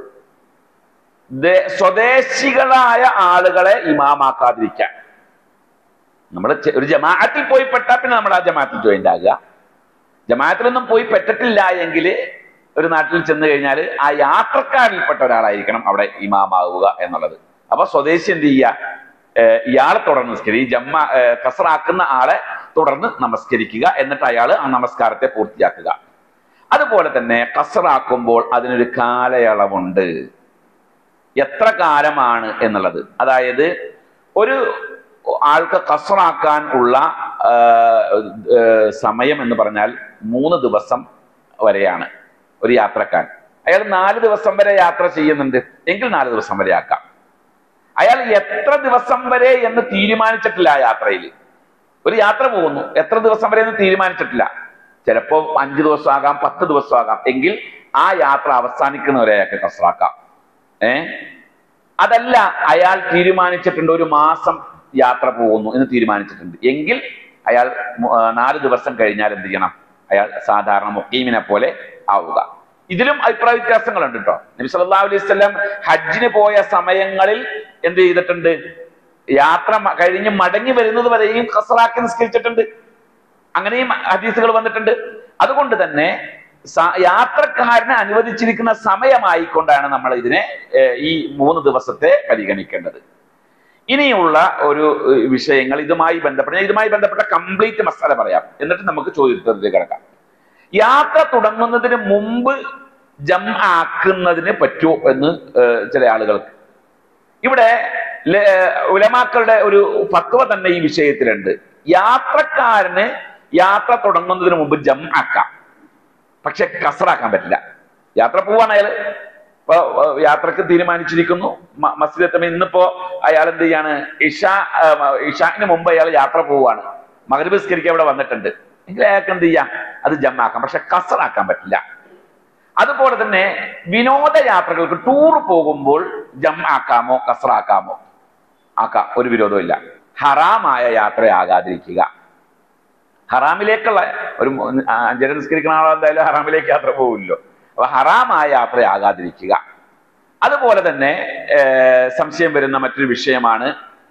ദേ- സ്വദേശികളായ ആളുകളെ ഇമാമാക്കാതിരിക്കാൻ നമ്മൾ ഒരു ജമാഅത്തിൽ പോയി പെട്ടാൽ പിന്നെ നമ്മൾ ആ ജമാഅത്തിൽ ജോയിന്റ് ആകുക ജമാഅത്തിലൊന്നും പോയി പെട്ടിട്ടില്ല എങ്കിൽ ഒരു നാട്ടിൽ ചെന്ന് കഴിഞ്ഞാൽ ആ യാത്രക്കാരിൽപ്പെട്ട ഒരാളായിരിക്കണം അവിടെ ഇമാമാവുക എന്നുള്ളത് അപ്പൊ സ്വദേശി എന്ത് ചെയ്യുക ഏർ ഇയാളെ തുടർന്ന് നിസ്കരിക്കുക ഈ ജമ്മ ഏർ കസറാക്കുന്ന ആളെ തുടർന്ന് നമസ്കരിക്കുക എന്നിട്ട് അയാൾ ആ നമസ്കാരത്തെ പൂർത്തിയാക്കുക അതുപോലെ തന്നെ കസറാക്കുമ്പോൾ അതിനൊരു കാലയളവുണ്ട് എത്ര കാലമാണ് എന്നുള്ളത് അതായത് ഒരു ആൾക്ക് കസറാക്കാൻ ഉള്ള ആ, ആ, സമയം എന്ന് പറഞ്ഞാൽ മൂന്ന് ദിവസം വരെയാണ് ഒരു യാത്രക്കാരൻ അയാൾ നാല് ദിവസം വരെ യാത്ര ചെയ്യുന്നുണ്ട് എങ്കിൽ നാല് ദിവസം വരെ ആക്കാം അയാൾ എത്ര ദിവസം വരെ എന്ന് തീരുമാനിച്ചിട്ടില്ല ആ യാത്രയിൽ ഒരു യാത്ര പോകുന്നു എത്ര ദിവസം വരെ എന്ന് തീരുമാനിച്ചിട്ടില്ല ചിലപ്പോ അഞ്ചു ദിവസം ആകാം പത്ത് ദിവസം ആകാം എങ്കിൽ ആ യാത്ര അവസാനിക്കുന്നവരെ അയാൾക്ക് കസറാക്കാം ഏ അതല്ല അയാൾ തീരുമാനിച്ചിട്ടുണ്ട് ഒരു മാസം യാത്ര പോകുന്നു എന്ന് തീരുമാനിച്ചിട്ടുണ്ട് എങ്കിൽ അയാൾ മു- ആ, നാല് ദിവസം കഴിഞ്ഞാൽ എന്ത് ചെയ്യണം അയാൾ സാധാരണ മുക്കീമിനെ പോലെ ആവുക ഇതിലും അഭിപ്രായ വ്യത്യാസങ്ങളുണ്ട് കേട്ടോ നബി സല്ലല്ലാഹു അലൈഹി വസല്ലം ഹജ്ജിന് പോയ സമയങ്ങളിൽ എന്ത് ചെയ്തിട്ടുണ്ട് യാത്ര മ- കഴിഞ്ഞ് മടങ്ങി വരുന്നത് വരെയും കസറാക്കി നിസ്കരിച്ചിട്ടുണ്ട് അങ്ങനെയും ഹദീസുകൾ വന്നിട്ടുണ്ട് അതുകൊണ്ട് തന്നെ സ- യാത്രക്കാരന് അനുവദിച്ചിരിക്കുന്ന സമയമായിക്കൊണ്ടാണ് നമ്മൾ ഇതിനെ ഏഹ്, ഈ മൂന്ന് ദിവസത്തെ പരിഗണിക്കേണ്ടത് ഇനിയുള്ള ഒരു ഏഹ്, വിഷയങ്ങൾ ഇതുമായി ബന്ധപ്പെട്ട ഞാൻ ഇതുമായി ബന്ധപ്പെട്ട കംപ്ലീറ്റ് മസാല പറയാം എന്നിട്ട് നമുക്ക് ചോദ്യത്തിലേക്ക് കിടക്കാം യാത്ര തുടങ്ങുന്നതിന് മുമ്പ് ജം ആക്കുന്നതിന് പറ്റുമോ എന്ന് ഏഹ്, ചില ആളുകൾക്ക് ഇവിടെ ല- ഉലമാക്കളുടെ ഒരു ഫത്വ തന്നെ ഈ വിഷയത്തിലുണ്ട് യാത്രക്കാരന് യാത്ര തുടങ്ങുന്നതിന് മുമ്പ് ജം ആക്കാം പക്ഷെ കസറാക്കാൻ പറ്റില്ല യാത്ര പോവാണ് അയാൾ ഇപ്പൊ ഏഹ്, യാത്രക്ക് തീരുമാനിച്ചിരിക്കുന്നു മ- മസ്ജിദ് എത്തുമ്പോൾ ഇന്നിപ്പോ അയാൾ എന്ത് ചെയ്യാണ് ഇഷ ഇഷാന് മുമ്പ് അയാൾ യാത്ര പോവാണ് മകരബ് സ്കരിക്കാൻ ഇവിടെ വന്നിട്ടുണ്ട് എങ്കിൽ അയാൾക്ക് എന്ത് ചെയ്യാം അത് ജമ്മാക്കാം പക്ഷെ കസറാക്കാൻ പറ്റില്ല അതുപോലെ തന്നെ വിനോദയാത്രകൾക്ക് ടൂർ പോകുമ്പോൾ ജം ആക്കാമോ കസറാക്കാമോ ആക്കാം ഒരു വിരോധവും ഇല്ല ഹറാമായ യാത്രയാകാതിരിക്കുക ഹറാമിലേക്കുള്ള ഒരു മൂ- ആ, അഞ്ചര നിസ്കരിക്കുന്ന ആൾ എന്തായാലും ഹറാമിലേക്ക് യാത്ര പോകില്ലോ അപ്പൊ ഹറാമായ യാത്രയാകാതിരിക്കുക അതുപോലെ തന്നെ ഏർ, സംശയം വരുന്ന മറ്റൊരു വിഷയമാണ്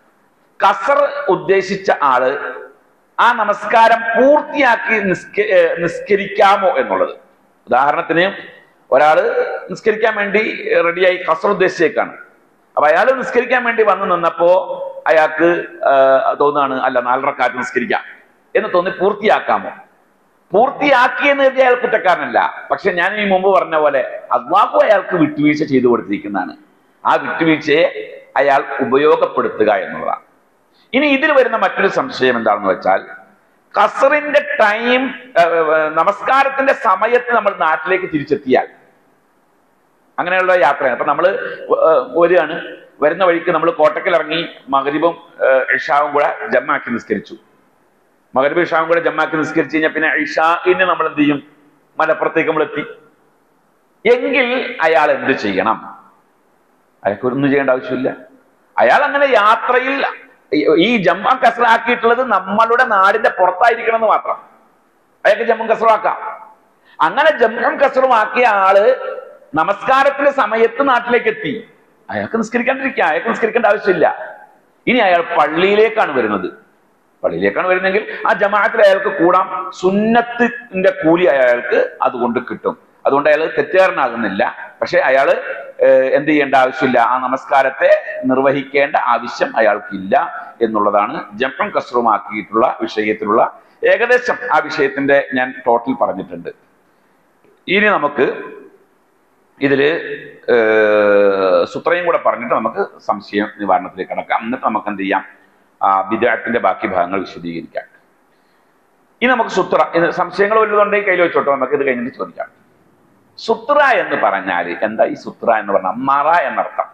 കസർ ഉദ്ദേശിച്ച ആള് ആ നമസ്കാരം പൂർത്തിയാക്കി നിസ്ക ഏർ, നിസ്കരിക്കാമോ എന്നുള്ളത് ഉദാഹരണത്തിന് ഒരാള് നിസ്കരിക്കാൻ വേണ്ടി റെഡിയായി കസർ ഉദ്ദേശിച്ചേക്കാണ് അപ്പൊ അയാൾ നിസ്കരിക്കാൻ വേണ്ടി വന്നു നിന്നപ്പോ അയാൾക്ക് തോന്നുകയാണ് അല്ല നാലരക്കാറ്റ് നിസ്കരിക്കാം എന്ന് തോന്നി പൂർത്തിയാക്കാമോ പൂർത്തിയാക്കിയെന്ന് കരുതി അയാൾ കുറ്റക്കാരനല്ല പക്ഷെ ഞാൻ ഈ മുമ്പ് പറഞ്ഞ പോലെ അള്ളാഹു അയാൾക്ക് വിട്ടുവീഴ്ച ചെയ്തു കൊടുത്തിരിക്കുന്നതാണ് ആ വിട്ടുവീഴ്ചയെ അയാൾ ഉപയോഗപ്പെടുത്തുക എന്നുള്ളതാണ് ഇനി ഇതിൽ വരുന്ന മറ്റൊരു സംശയം എന്താണെന്ന് വെച്ചാൽ കസറിന്റെ ടൈം നമസ്കാരത്തിന്റെ സമയത്ത് നമ്മൾ നാട്ടിലേക്ക് തിരിച്ചെത്തിയാൽ അങ്ങനെയുള്ള യാത്രയാണ് അപ്പൊ നമ്മള് ഏഹ്, വരികയാണ് വരുന്ന വഴിക്ക് നമ്മൾ കോട്ടക്കൽ ഇറങ്ങി മകരിബും ഇഷാവും കൂടെ ജമ്മാക്കി നിസ്കരിച്ചു മകരിബ് ഇഷാവും കൂടെ ജമ്മാക്കി നിസ്കരിച്ചു കഴിഞ്ഞാൽ പിന്നെ ഇഷാഇന് നമ്മൾ എന്ത് ചെയ്യും മലപ്പുറത്തേക്ക് നമ്മൾ എത്തി എങ്കിൽ അയാൾ എന്ത് ചെയ്യണം അയാൾക്ക് ഒന്നും ചെയ്യേണ്ട ആവശ്യമില്ല അയാൾ അങ്ങനെ യാത്രയിൽ ഈ- ഈ ജമ്മ കസറാക്കിയിട്ടുള്ളത് നമ്മളുടെ നാടിന്റെ പുറത്തായിരിക്കണം എന്ന് മാത്രം അയാൾക്ക് ജമ്മും കസറുമാക്കാം അങ്ങനെ ജമ്മും കസറും ആക്കിയ ആള് നമസ്കാരത്തിന്റെ സമയത്ത് നാട്ടിലേക്ക് എത്തി അയാൾക്ക് നിസ്കരിക്കാണ്ടിരിക്കുക അയാൾക്ക് നിസ്കരിക്കേണ്ട ആവശ്യമില്ല ഇനി അയാൾ പള്ളിയിലേക്കാണ് വരുന്നത് പള്ളിയിലേക്കാണ് വരുന്നതെങ്കിൽ ആ ജമാഅത്തിൽ അയാൾക്ക് കൂടാം സുന്നത്തിന്റെ കൂലി അയാൾക്ക് അതുകൊണ്ട് കിട്ടും അതുകൊണ്ട് അയാൾ തെറ്റുകാരനാകുന്നില്ല പക്ഷെ അയാൾ എന്ത് ചെയ്യേണ്ട ആവശ്യമില്ല ആ നമസ്കാരത്തെ നിർവഹിക്കേണ്ട ആവശ്യം അയാൾക്കില്ല എന്നുള്ളതാണ് ജംപം കസറുമാക്കിയിട്ടുള്ള വിഷയത്തിലുള്ള ഏകദേശം ആ വിഷയത്തിന്റെ ഞാൻ ടോട്ടൽ പറഞ്ഞിട്ടുണ്ട് ഇനി നമുക്ക് ഇതില് ഏർ, സുത്രയും കൂടെ പറഞ്ഞിട്ട് നമുക്ക് സംശയ നിവാരണത്തിലേക്ക് കടക്കാം എന്നിട്ട് നമുക്ക് എന്ത് ചെയ്യാം ആ വിദ്യാർത്ഥിന്റെ ബാക്കി ഭാഗങ്ങൾ വിശദീകരിക്കാം ഇനി നമുക്ക് സുത്ര ഇത് സംശയങ്ങൾ വല്ലതുണ്ടെങ്കിൽ കയ്യിൽ വെച്ചോട്ടോ നമുക്ക് ഇത് കഴിഞ്ഞിട്ട് ചോദിക്കാം സുത്ര എന്ന് പറഞ്ഞാൽ എന്താ ഈ സുത്ര എന്ന് പറഞ്ഞാൽ മറ എന്നർത്ഥം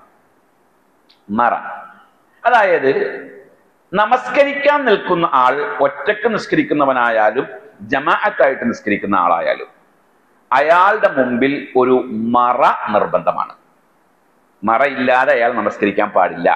മറ അതായത് നമസ്കരിക്കാൻ നിൽക്കുന്ന ആൾ ഒറ്റക്ക് നിസ്കരിക്കുന്നവനായാലും ജമാഅത്തായിട്ട് നിസ്കരിക്കുന്ന ആളായാലും അയാളുടെ മുമ്പിൽ ഒരു മറ നിർബന്ധമാണ് മറ ഇല്ലാതെ അയാൾ നമസ്കരിക്കാൻ പാടില്ല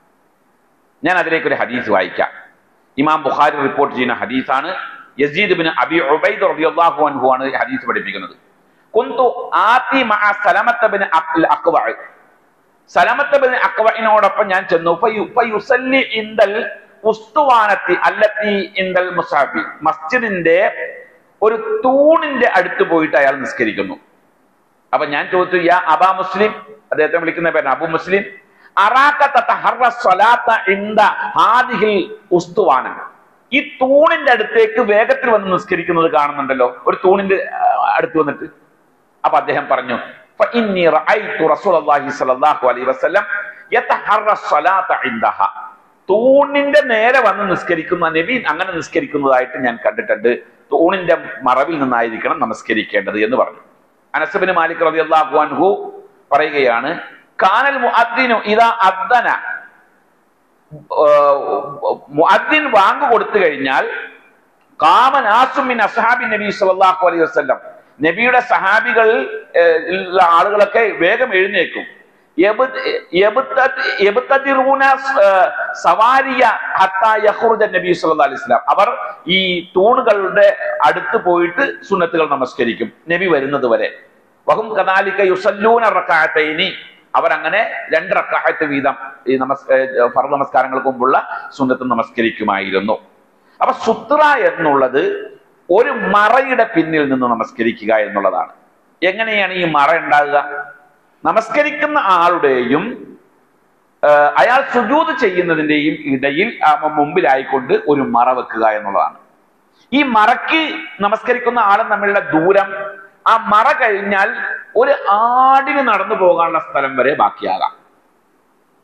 ഞാൻ അതിലേക്ക് ഒരു ഹദീസ് വായിക്കാം ഇമാം ബുഖാരി റിപ്പോർട്ട് ചെയ്യുന്ന ഹദീസാണ് യസീദ് ബിൻ അബി ഉബൈദ് റളിയല്ലാഹു അൻഹു ആണ് ഈ ഹദീസ് പഠിപ്പിക്കുന്നത് കുന്തു ആതി മഅ സലമത്ത ബിൻ അഖ്ൽ അഖ്വ സലമത്ത ബിൻ അഖ്വഇനോടൊപ്പം ഞാൻ ചെന്നു ഫയു- ഫയുസല്ലി ഇൻദൽ ഉസ്തുവാനത്തി അല്ലത്തി ഇൻദൽ മുസാഫി മസ്ജിദിന്റെ ഒരു തൂണിന്റെ അടുത്ത് പോയിട്ട് അയാൾ നിസ്കരിക്കുന്നു അപ്പൊ ഞാൻ ചോദിച്ചു യാ അബാ മുസ്ലിം അദ്ദേഹത്തെ വിളിക്കുന്ന പേരാണ് അബു മുസ്ലിം അറാക്ക തതഹറ സ്വലാത്ത ഇന്ദ ഹാദിഹിൽ ഉസ്തുവാന ഈ തൂണിന്റെ അടുത്തേക്ക് വേഗത്തിൽ വന്ന് നിസ്കരിക്കുന്നത് കാണുന്നുണ്ടല്ലോ ഒരു തൂണിന്റെ ആ, അടുത്ത് വന്നിട്ട് അപ്പൊ അദ്ദേഹം പറഞ്ഞു فإني رأيت رسول الله صلى الله عليه وسلم يتحرى الصلاة عندها തൂണിന്റെ നേരെ വന്ന് നിസ്കരിക്കുന്ന നബി അങ്ങനെ നിസ്കരിക്കുന്നതായിട്ട് ഞാൻ കണ്ടിട്ടുണ്ട് തൂണിന്റെ മറവിൽ നിന്നായിരിക്കണം നമസ്കരിക്കേണ്ടത് എന്ന് പറഞ്ഞു അനസബിന് മാലിക് റളിയല്ലാഹു അൻഹു പറയുകയാണ് കാനൽ മുഅദ്ദിനു ഇദാ അദ്ദന മുഅദ്ദിൻ വാങ്ക് കൊടുത്തു കഴിഞ്ഞാൽ കാമനാസുമിൻ അസ്ഹാബി നബി സല്ലല്ലാഹു അലൈഹി വസല്ലം നബിയുടെ സഹാബികൾ ഏഹ്, ഉള്ള ആളുകളൊക്കെ വേഗം എഴുന്നേക്കും യബ്- യബ്ത- യബ്തദിറൂന സ്- ഏഹ്, സവാരിയ ഹത്താ യഖ്റുജ നബി സല്ലല്ലാഹു അലൈഹി വസല്ലം അവർ ഈ തൂണുകളുടെ അടുത്ത് പോയിട്ട് സുന്നത്തുകൾ നമസ്കരിക്കും നബി വരുന്നത് വരെ വഹും കദാലിക യുസല്ലൂന റക്അത്തൈനി അവരങ്ങനെ രണ്ട് റക്അത്ത് വീതം ഈ നമസ് ഏഹ്, ഫർദ് നമസ്കാരങ്ങൾക്ക് മുമ്പുള്ള സുന്നത്ത് നമസ്കരിക്കുമായിരുന്നു അപ്പൊ സുത്ര എന്നുള്ളത് ഒരു മറയുടെ പിന്നിൽ നിന്ന് നമസ്കരിക്കുക എന്നുള്ളതാണ് എങ്ങനെയാണ് ഈ മറ ഉണ്ടാകുക നമസ്കരിക്കുന്ന ആളുടെയും ആ, അയാൾ സുജൂത് ചെയ്യുന്നതിന്റെയും ഇടയിൽ ആ, മുമ്പിലായിക്കൊണ്ട് ഒരു മറ വെക്കുക എന്നുള്ളതാണ് ഈ മറയ്ക്ക് നമസ്കരിക്കുന്ന ആളും തമ്മിലുള്ള ദൂരം ആ മറ കഴിഞ്ഞാൽ ഒരു ആടിന് നടന്നു പോകാനുള്ള സ്ഥലം വരെ ബാക്കിയാകാം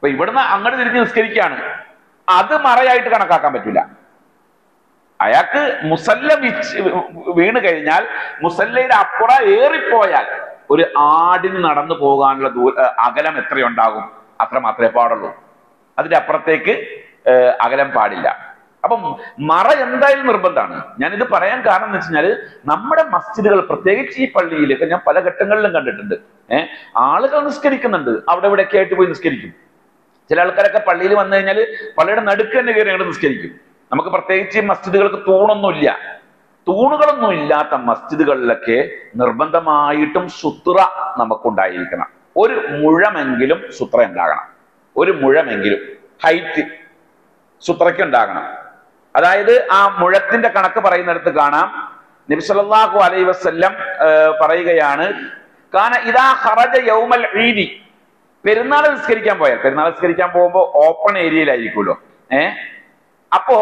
അപ്പൊ ഇവിടുന്ന് അങ്ങോട്ട് തിരിഞ്ഞ് നിസ്കരിക്കുകയാണ് അത് മറയായിട്ട് കണക്കാക്കാൻ പറ്റില്ല അയാൾക്ക് മുസല്ല വിച്ച് വീണ് കഴിഞ്ഞാൽ മുസല്ലയുടെ അപ്പുറം ഏറിപ്പോയാൽ ഒരു ആടിന് നടന്നു പോകാനുള്ള ദൂര ഏർ അകലം എത്രയുണ്ടാകും അത്ര മാത്രമേ പാടുള്ളൂ അതിന്റെ അപ്പുറത്തേക്ക് ഏർ അകലം പാടില്ല അപ്പം മറ എന്തായാലും നിർബന്ധമാണ് ഞാനിത് പറയാൻ കാരണം എന്ന് വെച്ചാൽ നമ്മുടെ മസ്ജിദുകൾ പ്രത്യേകിച്ച് ഈ പള്ളിയിലൊക്കെ ഞാൻ പല ഘട്ടങ്ങളിലും കണ്ടിട്ടുണ്ട് ഏഹ് ആളുകൾ നിസ്കരിക്കുന്നുണ്ട് അവിടെ ഇവിടെയൊക്കെ ആയിട്ട് പോയി നിസ്കരിക്കും ചില ആൾക്കാരൊക്കെ പള്ളിയിൽ വന്നു കഴിഞ്ഞാൽ പള്ളിയുടെ നടുക്ക് തന്നെ കയറി അങ്ങോട്ട് നിസ്കരിക്കും നമുക്ക് പ്രത്യേകിച്ച് ഈ മസ്ജിദുകൾക്ക് തൂണൊന്നുമില്ല തൂണുകളൊന്നും ഇല്ലാത്ത മസ്ജിദുകളിലൊക്കെ നിർബന്ധമായിട്ടും സുത്ര നമുക്കുണ്ടായിരിക്കണം ഒരു മുഴമെങ്കിലും സുത്ര ഉണ്ടാകണം ഒരു മുഴമെങ്കിലും ഹൈറ്റ് സുത്രയ്ക്ക് ഉണ്ടാകണം അതായത് ആ മുഴത്തിന്റെ കണക്ക് പറയുന്നിടത്ത് കാണാം നബിസല്ലാഹു അലൈ വസ്ല്ലം പറയുകയാണ് കാന ഇതാ ഹറജ യൗമൽ ഈദി പെരുന്നാൾ നിസ്കരിക്കാൻ പോയാൽ പെരുന്നാൾ നിസ്കരിക്കാൻ പോകുമ്പോൾ ഓപ്പൺ ഏരിയയിലായിരിക്കുമല്ലോ ഏ അപ്പോ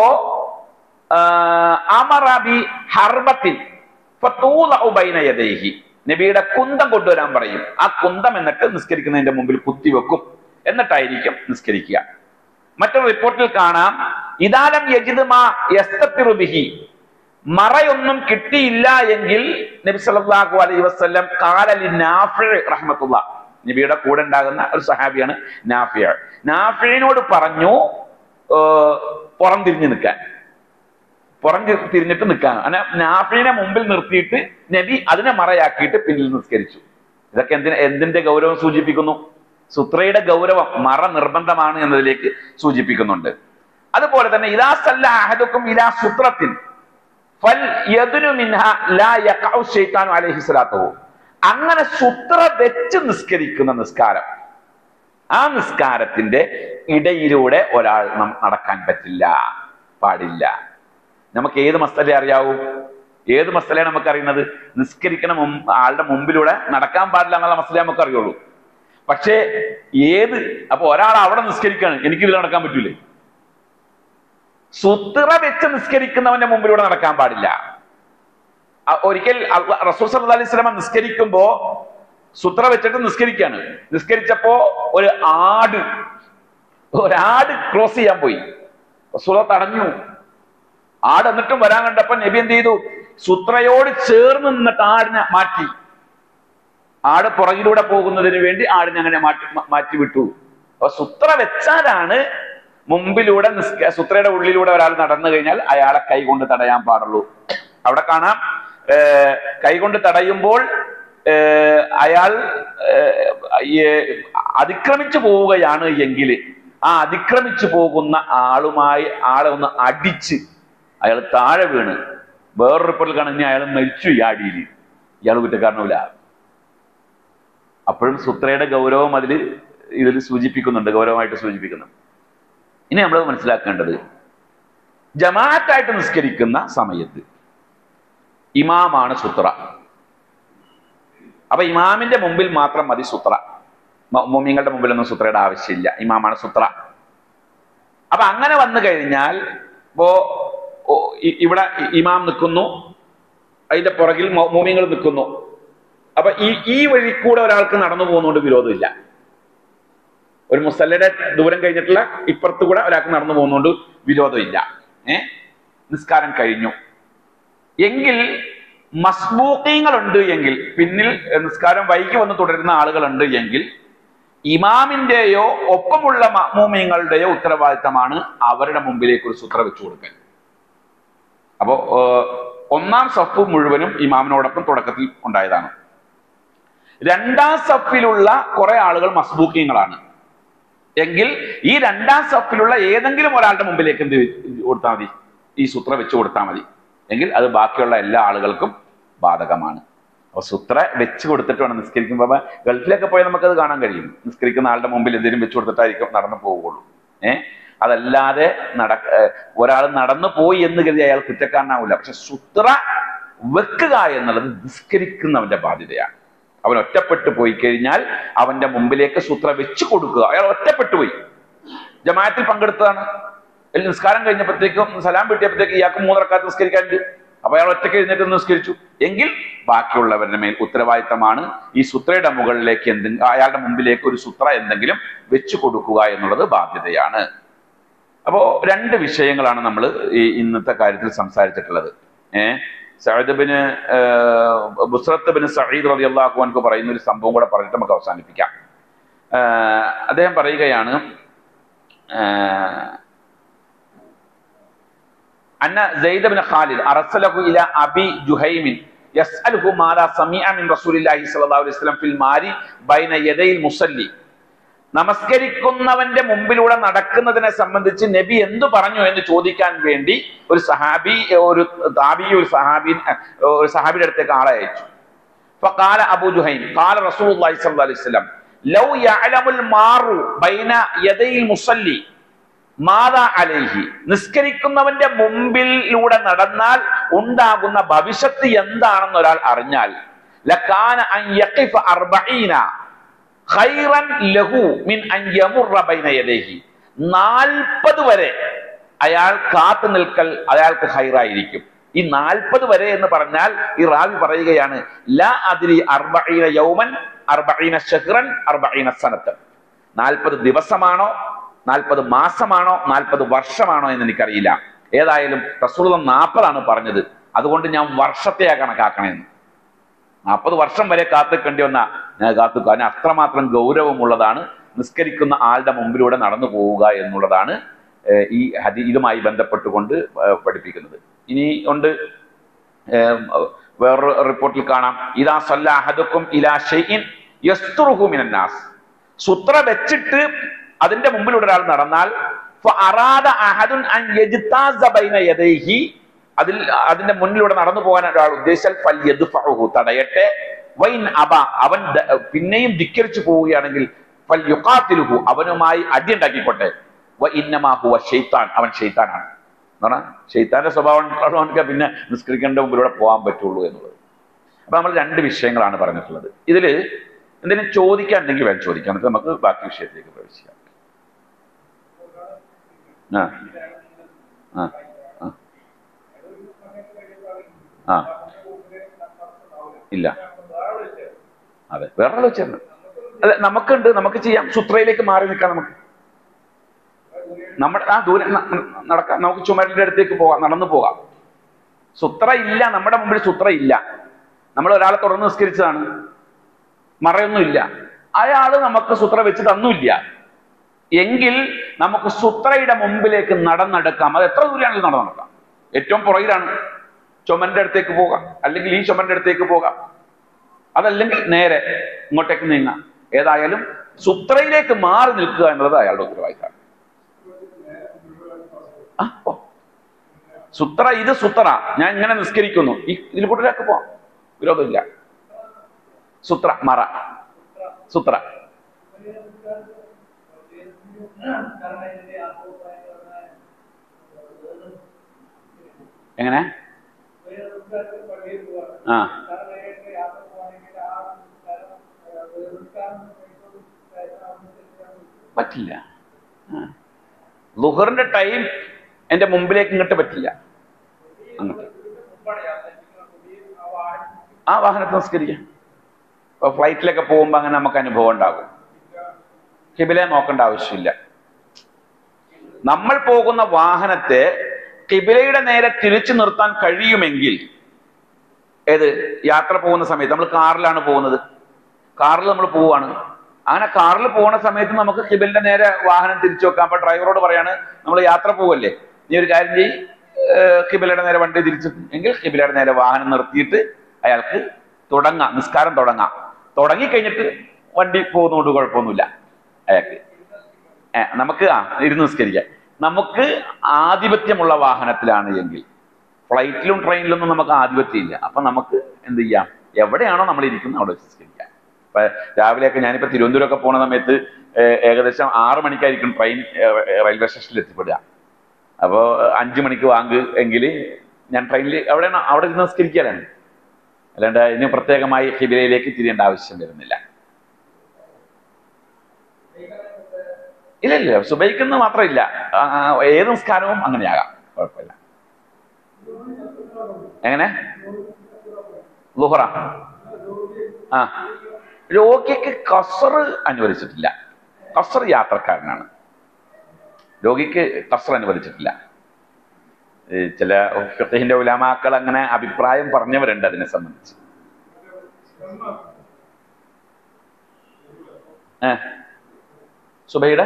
അമറാബി ഹർബത്തിൻ ഫതൂദഉ ബൈന യദൈഹി നബിയുടെ കുന്തം കൊണ്ടുവരാൻ പറയും ആ കുന്തം എന്നിട്ട് നിസ്കരിക്കുന്നതിന്റെ മുമ്പിൽ കുത്തിവെക്കും എന്നിട്ടായിരിക്കും നിസ്കരിക്കുക മറ്റൊരു റിപ്പോർട്ടിൽ കാണാം ഇതാലം യജിദ് മാ യസ്തത്തിറു ബിഹി മറയൊന്നും കിട്ടിയില്ല എങ്കിൽ നബി സല്ലല്ലാഹു അലൈഹി വസല്ലം കാലലി നാഫി റഹ്മത്തുള്ള നബിയുടെ കൂടെ ഉണ്ടാകുന്ന ഒരു സഹാബിയാണ് നാഫിയ നാഫിയനോട് പറഞ്ഞു ഏർ, പുറം തിരിഞ്ഞു നിൽക്കാൻ പുറം തി- തിരിഞ്ഞിട്ട് നിൽക്കാൻ അങ്ങനെ നാഫിനെ മുമ്പിൽ നിർത്തിയിട്ട് നബി അതിനെ മറയാക്കിയിട്ട് പിന്നിൽ നിസ്കരിച്ചു ഇതൊക്കെ എന്തിന് എന്തിന്റെ ഗൗരവം സൂചിപ്പിക്കുന്നു സുത്രയുടെ ഗൗരവം മറ നിർബന്ധമാണ് എന്നതിലേക്ക് സൂചിപ്പിക്കുന്നുണ്ട് അതുപോലെ തന്നെ ഇലാ സല്ല അഹദുക്കും ഇലാ സുത്രത്തിൻ ഫൽ യദ്നു മിൻഹ ലാ യഖഉ ശൈത്താനു അലൈഹി സ്വലാത്തുഹു അങ്ങനെ സുത്ര വെച്ച് നിസ്കരിക്കുന്ന നിസ്കാരം ആ നിസ്കാരത്തിന്റെ ഇടയിലൂടെ ഒരാൾ നം- നടക്കാൻ പറ്റില്ല പാടില്ല നമുക്ക് ഏത് മസ്തല അറിയാവൂ ഏത് മസ്തലയാണ് നമുക്ക് അറിയുന്നത് നിസ്കരിക്കണ മുമ്പ് ആളുടെ മുമ്പിലൂടെ നടക്കാൻ പാടില്ല എന്നുള്ള മസ്തല നമുക്ക് അറിയുള്ളൂ പക്ഷേ ഏത് അപ്പൊ ഒരാൾ അവിടെ നിസ്കരിക്കാണ് എനിക്ക് ഇതിൽ നടക്കാൻ പറ്റൂലേ സുത്ര വെച്ച് നിസ്കരിക്കുന്നവന്റെ മുമ്പിലൂടെ നടക്കാൻ പാടില്ല അ- ഒരിക്കൽ അള്ളാ- റസൂൽ സല്ലല്ലാഹു അലൈഹി വസല്ലം നിസ്കരിക്കുമ്പോ സുത്ര വെച്ചിട്ട് നിസ്കരിക്കാണ് നിസ്കരിച്ചപ്പോ ഒരു ആട് ഒരാട് ക്രോസ് ചെയ്യാൻ പോയി റസൂല തടഞ്ഞു ആട് എന്നിട്ടും വരാൻ കണ്ടപ്പോ നബി എന്ത് ചെയ്തു സുത്രയോട് ചേർന്ന് നിന്നിട്ട് ആടിനെ മാറ്റി ആട് പുറകിലൂടെ പോകുന്നതിന് വേണ്ടി ആടിനെ അങ്ങനെ മാറ്റി മ- മാറ്റി വിട്ടു അപ്പൊ സുത്ര വെച്ചാലാണ് മുമ്പിലൂടെ നിസ്ക സുത്രയുടെ ഉള്ളിലൂടെ ഒരാൾ നടന്നു കഴിഞ്ഞാൽ അയാളെ കൈകൊണ്ട് തടയാൻ പാടുള്ളൂ അവിടെ കാണാം ഏർ, കൈകൊണ്ട് തടയുമ്പോൾ ഏർ, അയാൾ ഏർ, ഈ അതിക്രമിച്ചു പോവുകയാണ് എങ്കിൽ ആ അതിക്രമിച്ചു പോകുന്ന ആളുമായി ആളെ ഒന്ന് അടിച്ച് അയാൾ താഴെ വീണ് വേറൊരു റിപ്പോർട്ടിൽ കാണുന്ന അയാൾ മരിച്ചു ഈ അടിയിൽ ഇയാൾ കുറ്റക്കാരനുമില്ല അപ്പോഴും സുത്രയുടെ ഗൗരവം അതിൽ ഇതിൽ സൂചിപ്പിക്കുന്നുണ്ട് ഗൗരവമായിട്ട് സൂചിപ്പിക്കുന്നുണ്ട് ഇനി നമ്മൾ മനസ്സിലാക്കേണ്ടത് ജമാഅത്തായിട്ട് നിസ്കരിക്കുന്ന സമയത്ത് ഇമാമാണ് സുത്ര അപ്പൊ ഇമാമിന്റെ മുമ്പിൽ മാത്രം മതി സുത്ര മോമിങ്ങളുടെ മുമ്പിലൊന്നും സുത്രയുടെ ആവശ്യമില്ല ഇമാമാണ് സുത്ര അപ്പൊ അങ്ങനെ വന്നു കഴിഞ്ഞാൽ ഇപ്പോ ഓ, ഇ- ഇവിടെ ഇ- ഇമാം നിൽക്കുന്നു അതിന്റെ പുറകിൽ മോമിങ്ങൾ നിൽക്കുന്നു അപ്പൊ ഈ ഈ വഴി കൂടെ ഒരാൾക്ക് നടന്നു പോകുന്നതുകൊണ്ട് വിരോധമില്ല ഒരു മുസല്ലയുടെ ദൂരം കഴിഞ്ഞിട്ടുള്ള ഇപ്പുറത്ത് കൂടെ ഒരാൾക്ക് നടന്നു പോകുന്നതുകൊണ്ട് വിരോധമില്ല ഏ നിസ്കാരം കഴിഞ്ഞു എങ്കിൽ മസ്ബൂക്കീങ്ങളുണ്ട് എങ്കിൽ പിന്നിൽ നിസ്കാരം വൈകി വന്ന് തുടരുന്ന ആളുകളുണ്ട് എങ്കിൽ ഇമാമിന്റെയോ ഒപ്പമുള്ള മഅ്മൂമീങ്ങളുടെയോ ഉത്തരവാദിത്തമാണ് അവരുടെ മുമ്പിലേക്ക് ഒരു സുത്ര വെച്ചു കൊടുക്കൽ അപ്പോ ഏർ, ഒന്നാം സഫ് മുഴുവനും ഇമാമിനോടൊപ്പം തുടക്കത്തിൽ ഉണ്ടായതാണ് രണ്ടാം സഫിലുള്ള കുറെ ആളുകൾ മസ്ബൂക്കീങ്ങളാണ് എങ്കിൽ ഈ രണ്ടാം സഫിലുള്ള ഏതെങ്കിലും ഒരാളുടെ മുമ്പിലേക്ക് എന്ത് കൊടുത്താൽ മതി ഈ സൂത്ര വെച്ച് കൊടുത്താൽ മതി എങ്കിൽ അത് ബാക്കിയുള്ള എല്ലാ ആളുകൾക്കും ബാധകമാണ് അപ്പൊ സൂത്ര വെച്ച് കൊടുത്തിട്ട് വേണം നിസ്കരിക്കുമ്പോൾ അപ്പൊ ഗൾഫിലൊക്കെ പോയാൽ നമുക്കത് കാണാൻ കഴിയും നിസ്കരിക്കുന്ന ആളുടെ മുമ്പിൽ എന്തെങ്കിലും വെച്ച് കൊടുത്തിട്ടായിരിക്കും നടന്നു പോവുകയുള്ളൂ ഏഹ് അതല്ലാതെ നടക്ക ഒരാൾ നടന്നു പോയി എന്ന് കരുതി അയാൾ കുറ്റക്കാരനാവില്ല പക്ഷെ സൂത്ര വെക്കുക എന്നുള്ളത് നിസ്കരിക്കുന്നവന്റെ ബാധ്യതയാണ് അവൻ ഒറ്റപ്പെട്ടു പോയി കഴിഞ്ഞാൽ അവന്റെ മുമ്പിലേക്ക് സൂത്ര വെച്ചു കൊടുക്കുക അയാൾ ഒറ്റപ്പെട്ടു പോയി ജമാഅത്തിൽ പങ്കെടുത്തതാണ് എല്ലാം നിസ്കാരം കഴിഞ്ഞപ്പോഴത്തേക്കും സലാം കിട്ടിയപ്പോഴത്തേക്ക് ഇയാൾക്ക് മൂന്നരക്കാലത്ത് നിസ്കരിക്കാനുണ്ട് അപ്പൊ അയാൾ ഒറ്റയ്ക്ക് എഴുന്നേറ്റ് നിസ്കരിച്ചു എങ്കിൽ ബാക്കിയുള്ളവരുടെ മേൽ ഉത്തരവാദിത്തമാണ് ഈ സുത്രയുടെ മുകളിലേക്ക് എന്തെങ്കിലും അയാളുടെ മുമ്പിലേക്ക് ഒരു സുത്ര എന്തെങ്കിലും വെച്ചു കൊടുക്കുക എന്നുള്ളത് ബാധ്യതയാണ് അപ്പോ രണ്ട് വിഷയങ്ങളാണ് നമ്മൾ ഈ ഇന്നത്തെ കാര്യത്തിൽ സംസാരിച്ചിട്ടുള്ളത് ഏഹ് സഅദ് ബിന് ബുസ്രത്ത് ബിൻ സഈദ് റളിയല്ലാഹു അൻഹു പറയുന്ന ഒരു സംഭവം കൂടെ പറഞ്ഞിട്ട് നമുക്ക് അവസാനിപ്പിക്കാം ഏഹ് അദ്ദേഹം പറയുകയാണ് ഏഹ് أن زيد بن خالد أرسله إلى أبي جهيم يسأله ماذا سمع من رسول الله صلى الله عليه وسلم في الماري بين يدي المصلي നമസ്കരിക്കുന്നവന്റെ മുമ്പിലൂടെ നടക്കുന്നതിനെ സംബന്ധിച്ച് നബി എന്തു പറഞ്ഞു എന്ന് ചോദിക്കാൻ വേണ്ടി ഒരു സഹാബി ഒരു താബി ഒരു സഹാബി ഒരു സഹാബിയുടെ അടുത്തേക്ക് ആളെ അയച്ചു فقال أبو جهيم قال رسول الله صلى الله عليه وسلم لو يعلم المار بين يدي المصلي മാതാ അലേഹി നിസ്കരിക്കുന്നവന്റെ മുമ്പിലൂടെ നടന്നാൽ ഉണ്ടാകുന്ന ഭവിഷ്യത്ത് എന്താണെന്ന് ഒരാൾ അറിഞ്ഞാൽ ലക്കാന അൻ യഖിഫ അർബഈന ഖൈറൻ ലഹു മിൻ അൻ യമുറ ബൈന യദൈഹി 40 വരെ അയാൾ കാത്തു നിൽക്കൽ അയാൾക്ക് ഹൈറായിരിക്കും ഈ നാൽപ്പത് വരെ എന്ന് പറഞ്ഞാൽ ഈ റാവി പറയുകയാണ് ലാ അതിരി അർബഈന യൗമൻ അർബഈന ഷഹ്റൻ അർബഈന സനത്തൻ നാൽപ്പത് ദിവസമാണോ നാൽപ്പത് മാസമാണോ നാൽപ്പത് വർഷമാണോ എന്ന് എനിക്കറിയില്ല ഏതായാലും റസൂൽ നാൽപ്പതാണ് പറഞ്ഞത് അതുകൊണ്ട് ഞാൻ വർഷത്തെയാ കണക്കാക്കണേന്ന് നാൽപ്പത് വർഷം വരെ കാത്തുക്കേണ്ടി വന്ന ഞാൻ കാത്തു കാരണം അത്രമാത്രം ഗൗരവമുള്ളതാണ് നിസ്കരിക്കുന്ന ആളുടെ മുമ്പിലൂടെ നടന്നു പോവുക എന്നുള്ളതാണ് ഏഹ് ഈ ഹദി ഇതുമായി ബന്ധപ്പെട്ടുകൊണ്ട് ഏഹ് പഠിപ്പിക്കുന്നത് ഇനി ഉണ്ട് ഏഹ് വേറൊരു റിപ്പോർട്ടിൽ കാണാം ഇതാ സല്ലാഹദുക്കും ഇലാ ഷെയ്ഇൻ യസ്തുറുഹു മിനന്നാസ് സുത്ര വെച്ചിട്ട് അതിന്റെ മുമ്പിലൂടെ ഒരാൾ നടന്നാൽ ഫഅറാദ അഹദുൻ അൻ യജ്താസ ബൈന യദൈഹി അതിൽ അതിന്റെ മുന്നിലൂടെ നടന്നു പോകാൻ ഒരാൾ ഉദ്ദേശിച്ചാൽ ഫൽ യദ്ഫഉഹു തടയട്ടെ വൈൻ അബ അവൻ ദ- പിന്നെയും ധിക്കരിച്ചു പോവുകയാണെങ്കിൽ ഫൽ യുഖാത്തിലുഹു അവനുമായി അടിയുണ്ടാക്കിക്കോട്ടെ വ ഇന്നമാ ഹുവ ഷെയ്ത്താൻ അവൻ ഷെയ്ത്താനാണ് എന്ന് പറഞ്ഞാൽ ഷെയ്ത്താന്റെ സ്വഭാവം ഉള്ളവർക്ക് പിന്നെ നിസ്കരിക്കേണ്ട മുമ്പിലൂടെ പോകാൻ പറ്റുള്ളൂ എന്നുള്ളത് അപ്പൊ നമ്മൾ രണ്ട് വിഷയങ്ങളാണ് പറഞ്ഞിട്ടുള്ളത് ഇതില് എന്തെങ്കിലും ചോദിക്കാനുണ്ടെങ്കിൽ വേണം ചോദിക്കാം എന്നിട്ട് നമുക്ക് ബാക്കി വിഷയത്തിലേക്ക് പ്രവേശിക്കാം ആ ആ ആ ആ ഇല്ല അതെ വേറെ ആൾ വെച്ചിരുന്നു അല്ല നമുക്കുണ്ട് നമുക്ക് ചെയ്യാം സുത്രയിലേക്ക് മാറി നിൽക്കാം നമുക്ക് നമ്മുടെ ആ ദൂരം ന- ന- നടക്കാം നമുക്ക് ചുമരിന്റെ അടുത്തേക്ക് പോകാം നടന്നു പോകാം സുത്ര ഇല്ല നമ്മുടെ മുമ്പിൽ സുത്ര ഇല്ല നമ്മൾ ഒരാളെ തുടർന്ന് നിസ്കരിച്ചതാണ് മറയൊന്നുമില്ല അയാള് നമുക്ക് സുത്ര വെച്ച് തന്നില്ല എങ്കിൽ നമുക്ക് സുത്രയുടെ മുമ്പിലേക്ക് നടന്നെടുക്കാം അത് എത്ര ദൂരമാണെങ്കിലും നടന്നെടുക്കാം ഏറ്റവും പുറകിലാണ് ചുമന്റെ അടുത്തേക്ക് പോകാം അല്ലെങ്കിൽ ഈ ചുമന്റെ അടുത്തേക്ക് പോകാം അതല്ലെങ്കിൽ നേരെ ഇങ്ങോട്ടേക്ക് നീങ്ങാം ഏതായാലും സുത്രയിലേക്ക് മാറി നിൽക്കുക എന്നുള്ളത് അയാളുടെ ഉത്തരവാദിത്തമാണ് ആ, പോ. സുത്ര ഇത് സുത്ര ഞാൻ ഇങ്ങനെ നിസ്കരിക്കുന്നു ഈ ഇതിൽ കൂടെ ഒരാൾക്ക് പോവാം വിരോധമില്ല സുത്ര മറ സുത്ര എങ്ങനെ ആ പറ്റില്ല ലുഹറിന്റെ ടൈം എന്റെ മുമ്പിലേക്ക് ഇങ്ങോട്ട് പറ്റില്ല അങ്ങോട്ട് ആ വാഹനത്തിൽ നിസ്കരിക്കാം ഇപ്പൊ ഫ്ലൈറ്റിലൊക്കെ പോകുമ്പോൾ അങ്ങനെ നമുക്ക് അനുഭവം ഉണ്ടാകും കിബിലെ നോക്കേണ്ട ആവശ്യമില്ല നമ്മൾ പോകുന്ന വാഹനത്തെ കിബിലയുടെ നേരെ തിരിച്ചു നിർത്താൻ കഴിയുമെങ്കിൽ ഏത് യാത്ര പോകുന്ന സമയത്ത് നമ്മൾ കാറിലാണ് പോകുന്നത് കാറിൽ നമ്മൾ പോവാണ് അങ്ങനെ കാറിൽ പോകുന്ന സമയത്ത് നമുക്ക് കിബിലിന്റെ നേരെ വാഹനം തിരിച്ചു വെക്കാം അപ്പൊ ഡ്രൈവറോട് പറയാണ് നമ്മൾ യാത്ര പോവല്ലേ നീ ഒരു കാര്യം ചെയ്യ് ഏർ കിബിലയുടെ നേരെ വണ്ടി തിരിച്ചു എങ്കിൽ കിബിലയുടെ നേരെ വാഹനം നിർത്തിയിട്ട് അയാൾക്ക് തുടങ്ങാം നിസ്കാരം തുടങ്ങാം തുടങ്ങി കഴിഞ്ഞിട്ട് വണ്ടി പോകുന്നതുകൊണ്ട് കുഴപ്പമൊന്നുമില്ല അയാൾക്ക് ഏ, നമുക്ക് ആ ഇരുന്ന് നിസ്കരിക്കാം നമുക്ക് ആധിപത്യമുള്ള വാഹനത്തിലാണ് എങ്കിൽ ഫ്ലൈറ്റിലും ട്രെയിനിലൊന്നും നമുക്ക് ആധിപത്യം ഇല്ല അപ്പൊ നമുക്ക് എന്ത് ചെയ്യാം എവിടെയാണോ നമ്മൾ ഇരിക്കുന്നത് അവിടെ വെച്ച് നിസ്കരിക്കാം ഇപ്പൊ രാവിലെയൊക്കെ ഞാനിപ്പോ തിരുവനന്തപുരമൊക്കെ പോണ സമയത്ത് ഏ, ഏകദേശം ആറ് മണിക്കായിരിക്കും ട്രെയിൻ ഏ, റെയിൽവേ സ്റ്റേഷനിൽ എത്തിപ്പെടുക അപ്പോൾ അഞ്ചു മണിക്ക് വാങ്ക് എങ്കിൽ ഞാൻ ട്രെയിനിൽ എവിടെയാണ് അവിടെ ഇരുന്ന് നിസ്കരിക്കാനാണ് അല്ലാണ്ട് ഇതിന് പ്രത്യേകമായി ഹിബിലയിലേക്ക് തിരിയേണ്ട ആവശ്യം വരുന്നില്ല ഇല്ല ഇല്ല സുബൈക്കുന്ന മാത്രമില്ല ആ, ആ, ഏത് നിസ്കാരവും അങ്ങനെയാകാം കുഴപ്പമില്ല എങ്ങനെ ലുഹറ ആ രോഗിക്ക് കസർ അനുവദിച്ചിട്ടില്ല കസർ യാത്രക്കാരനാണ് രോഗിക്ക് കസർ അനുവദിച്ചിട്ടില്ല ഈ ചില ഫിഖഹിന്റെ ഉലാമാക്കൾ അങ്ങനെ അഭിപ്രായം പറഞ്ഞവരുണ്ട് അതിനെ സംബന്ധിച്ച് ഏ സുബൈയുടെ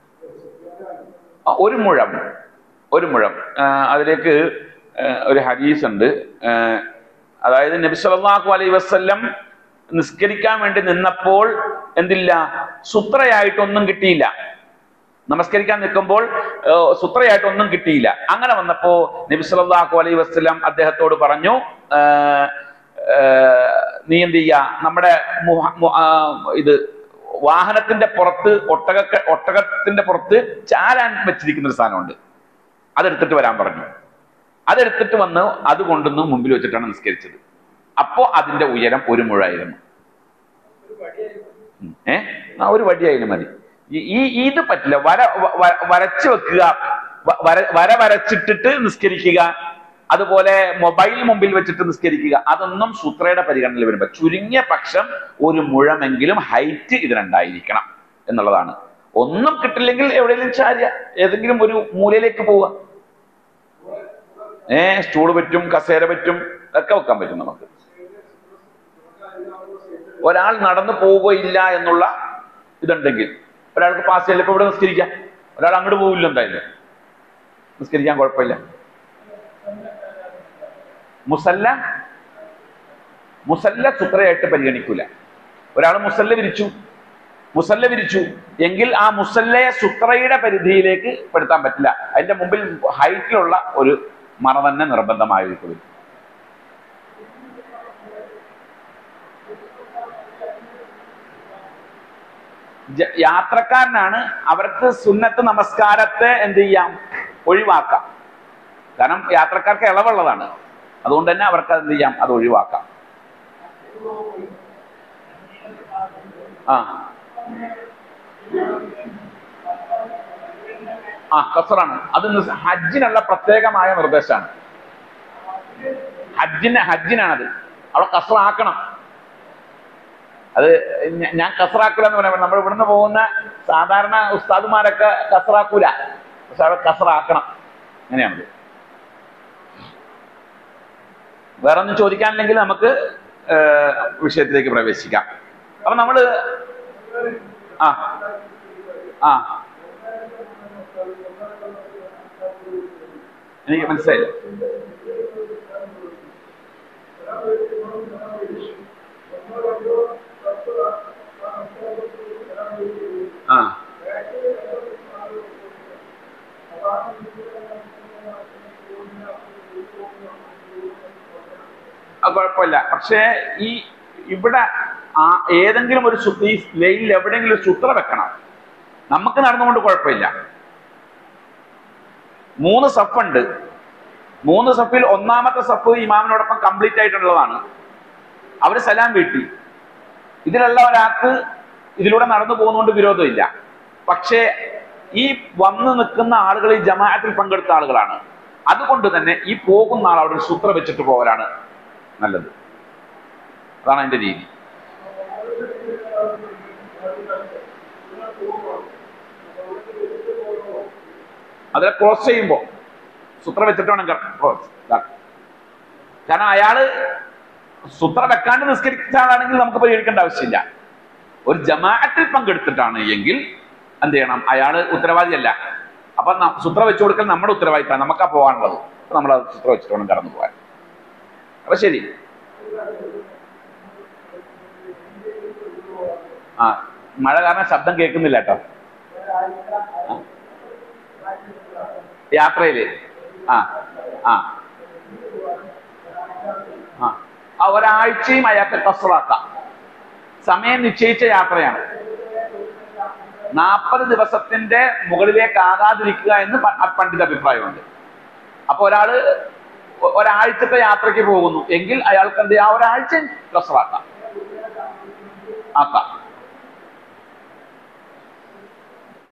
ആ, ഒരു മുഴം ഒരു മുഴം ആ, അതിലേക്ക് ആ, ഒരു ഹദീസ് ഉണ്ട് ആ, അതായത് നബി സല്ലല്ലാഹു അലൈഹി വസല്ലം നിസ്കരിക്കാൻ വേണ്ടി നിന്നപ്പോൾ എന്തില്ല സുത്രയായിട്ടൊന്നും കിട്ടിയില്ല നമസ്കരിക്കാൻ നിൽക്കുമ്പോൾ ആ, സുത്രയായിട്ടൊന്നും കിട്ടിയില്ല അങ്ങനെ വന്നപ്പോ നബി സല്ലല്ലാഹു അലൈഹി വസല്ലം അദ്ദേഹത്തോട് പറഞ്ഞു ആ, ആ, നീ എന്ത് ചെയ്യ നമ്മുടെ മുഹ- മു- ആ, ഇത് വാഹനത്തിന്റെ പുറത്ത് ഒട്ടക ഒട്ടകത്തിന്റെ പുറത്ത് ചാരാൻ വെച്ചിരിക്കുന്ന ഒരു സാധനമുണ്ട് അതെടുത്തിട്ട് വരാൻ പറഞ്ഞു അതെടുത്തിട്ട് വന്ന് അത് കൊണ്ടുവന്ന് മുമ്പിൽ വെച്ചിട്ടാണ് നിസ്കരിച്ചത് അപ്പോ അതിന്റെ ഉയരം ഒരു മുഴായിരുന്നു ഉം. ഏ ആ ഒരു വടിയായാലും മതി ഈ- ഈ ഇത് പറ്റില്ല വര വ- വ- വരച്ച് വെക്കുക വ- വര വര വരച്ചിട്ടിട്ട് നിസ്കരിക്കുക അതുപോലെ മൊബൈൽ മുമ്പിൽ വെച്ചിട്ട് നിസ്കരിക്കുക അതൊന്നും സൂത്രയുടെ പരിഗണനയിൽ വരുമ്പോ ചുരുങ്ങിയ പക്ഷം ഒരു മുഴമെങ്കിലും ഹൈറ്റ് ഇതിനുണ്ടായിരിക്കണം എന്നുള്ളതാണ് ഒന്നും കിട്ടില്ലെങ്കിൽ എവിടെയെങ്കിലും ചാരിയ ഏതെങ്കിലും ഒരു മൂലയിലേക്ക് പോവുക ഏ സ്റ്റൂള് പറ്റും കസേര പറ്റും ഒക്കെ വെക്കാൻ പറ്റും നമുക്ക് ഒരാൾ നടന്നു പോവുകയില്ല എന്നുള്ള ഇതുണ്ടെങ്കിൽ ഒരാൾക്ക് പാസ് ചെയ്യൽ ഇപ്പൊ ഇവിടെ നിസ്കരിക്കാം ഒരാൾ അങ്ങോട്ട് പോവില്ല എന്തായാലും നിസ്കരിക്കാൻ കുഴപ്പമില്ല മുസല്ല മുസല്ല സുത്രയായിട്ട് പരിഗണിക്കൂല ഒരാൾ മുസല്ല വിരിച്ചു മുസല്ല വിരിച്ചു എങ്കിൽ ആ മുസല്ലയെ സുത്രയുടെ പരിധിയിലേക്ക് പെടുത്താൻ പറ്റില്ല അതിന്റെ മുമ്പിൽ ഹൈറ്റിലുള്ള ഒരു മറ തന്നെ നിർബന്ധമായിരിക്കും ജ- യാത്രക്കാരനാണ് അവർക്ക് സുന്നത്ത് നമസ്കാരത്തെ എന്ത് ചെയ്യാം ഒഴിവാക്കാം കാരണം യാത്രക്കാർക്ക് ഇളവുള്ളതാണ് അതുകൊണ്ട് തന്നെ അവർക്ക് എന്ത് ചെയ്യാം അത് ഒഴിവാക്കാം ആ ആ കസറാണ് അത് നിസ് ഹജ്ജിനുള്ള പ്രത്യേകമായ നിർദ്ദേശമാണ് ഹജ്ജിന് ഹജ്ജിനാണത് അവിടെ കസറാക്കണം അത് ഞ- ഞാൻ കസറാക്കൂല എന്ന് പറയാം നമ്മൾ ഇവിടുന്ന് പോകുന്ന സാധാരണ ഉസ്താദുമാരൊക്കെ കസറാക്കൂല പക്ഷെ അവിടെ കസറാക്കണം അങ്ങനെയാണത് വേറെ ഒന്നും ചോദിക്കാനില്ലെങ്കിൽ നമുക്ക് ഏഹ്, വിഷയത്തിലേക്ക് പ്രവേശിക്കാം അപ്പൊ നമ്മള് ആ ആ എനിക്ക് മനസ്സിലായില്ല ആ അത് കുഴപ്പമില്ല പക്ഷേ ഈ ഇവിടെ ആ ഏതെങ്കിലും ഒരു സു- ഈ ലൈനിൽ എവിടെയെങ്കിലും ഒരു സൂത്ര വെക്കണം നമുക്ക് നടന്നുകൊണ്ട് കുഴപ്പമില്ല മൂന്ന് സഫുണ്ട് മൂന്ന് സഫിൽ ഒന്നാമത്തെ സഫ് ഇമാമിനോടൊപ്പം കംപ്ലീറ്റ് ആയിട്ടുള്ളതാണ് അവര് സലാം വീട്ടി ഇതിലുള്ള ഒരാൾക്ക് ഇതിലൂടെ നടന്നു പോകുന്നതുകൊണ്ട് വിരോധമില്ല പക്ഷേ ഈ വന്ന് നിൽക്കുന്ന ആളുകൾ ഈ ജമാഅത്തിൽ പങ്കെടുത്ത ആളുകളാണ് അതുകൊണ്ട് തന്നെ ഈ പോകുന്ന ആൾ അവിടെ ഒരു സൂത്ര വെച്ചിട്ട് പോകലാണ് നല്ലത് അതാണ് അതിന്റെ രീതി അതിനെ ക്രോസ് ചെയ്യുമ്പോൾ സൂത്ര വെച്ചിട്ട് വേണം ക്രോസ് കാരണം അയാള് സൂത്ര വെക്കാണ്ട് നിസ്കരിച്ച ആളാണെങ്കിൽ നമുക്ക് പരിഗണിക്കേണ്ട ആവശ്യമില്ല ഒരു ജമാഅത്തിൽ പങ്കെടുത്തിട്ടാണ് എങ്കിൽ എന്ത് ചെയ്യണം അയാള് ഉത്തരവാദിയല്ല അപ്പൊ ന- സൂത്ര വെച്ചു കൊടുക്കൽ നമ്മുടെ ഉത്തരവാദിത്തമാണ് നമുക്കാ പോകാനുള്ളത് അപ്പൊ നമ്മൾ അത് സൂത്ര വെച്ചിട്ട് വേണം കടന്നു പോകാൻ അപ്പൊ ശരി ആ മഴ കാരണം ശബ്ദം കേൾക്കുന്നില്ല കേട്ടോ ആ. യാത്രയില് ആ ആ ആ ആ ഒരാഴ്ചയും അയാൾക്ക് കസറാക്കാം സമയം നിശ്ചയിച്ച യാത്രയാണ് നാൽപ്പത് ദിവസത്തിന്റെ മുകളിലേക്ക് ആകാതിരിക്കുക എന്ന് പ- പണ്ഡിത അഭിപ്രായമുണ്ട് അപ്പൊ ഒരാള് ഒ- ഒരാഴ്ചത്തെ യാത്രയ്ക്ക് പോകുന്നു എങ്കിൽ അയാൾക്ക് എന്ത് ചെയ്യാം ആ ഒരാഴ്ച കസറാക്കാം ആക്കാം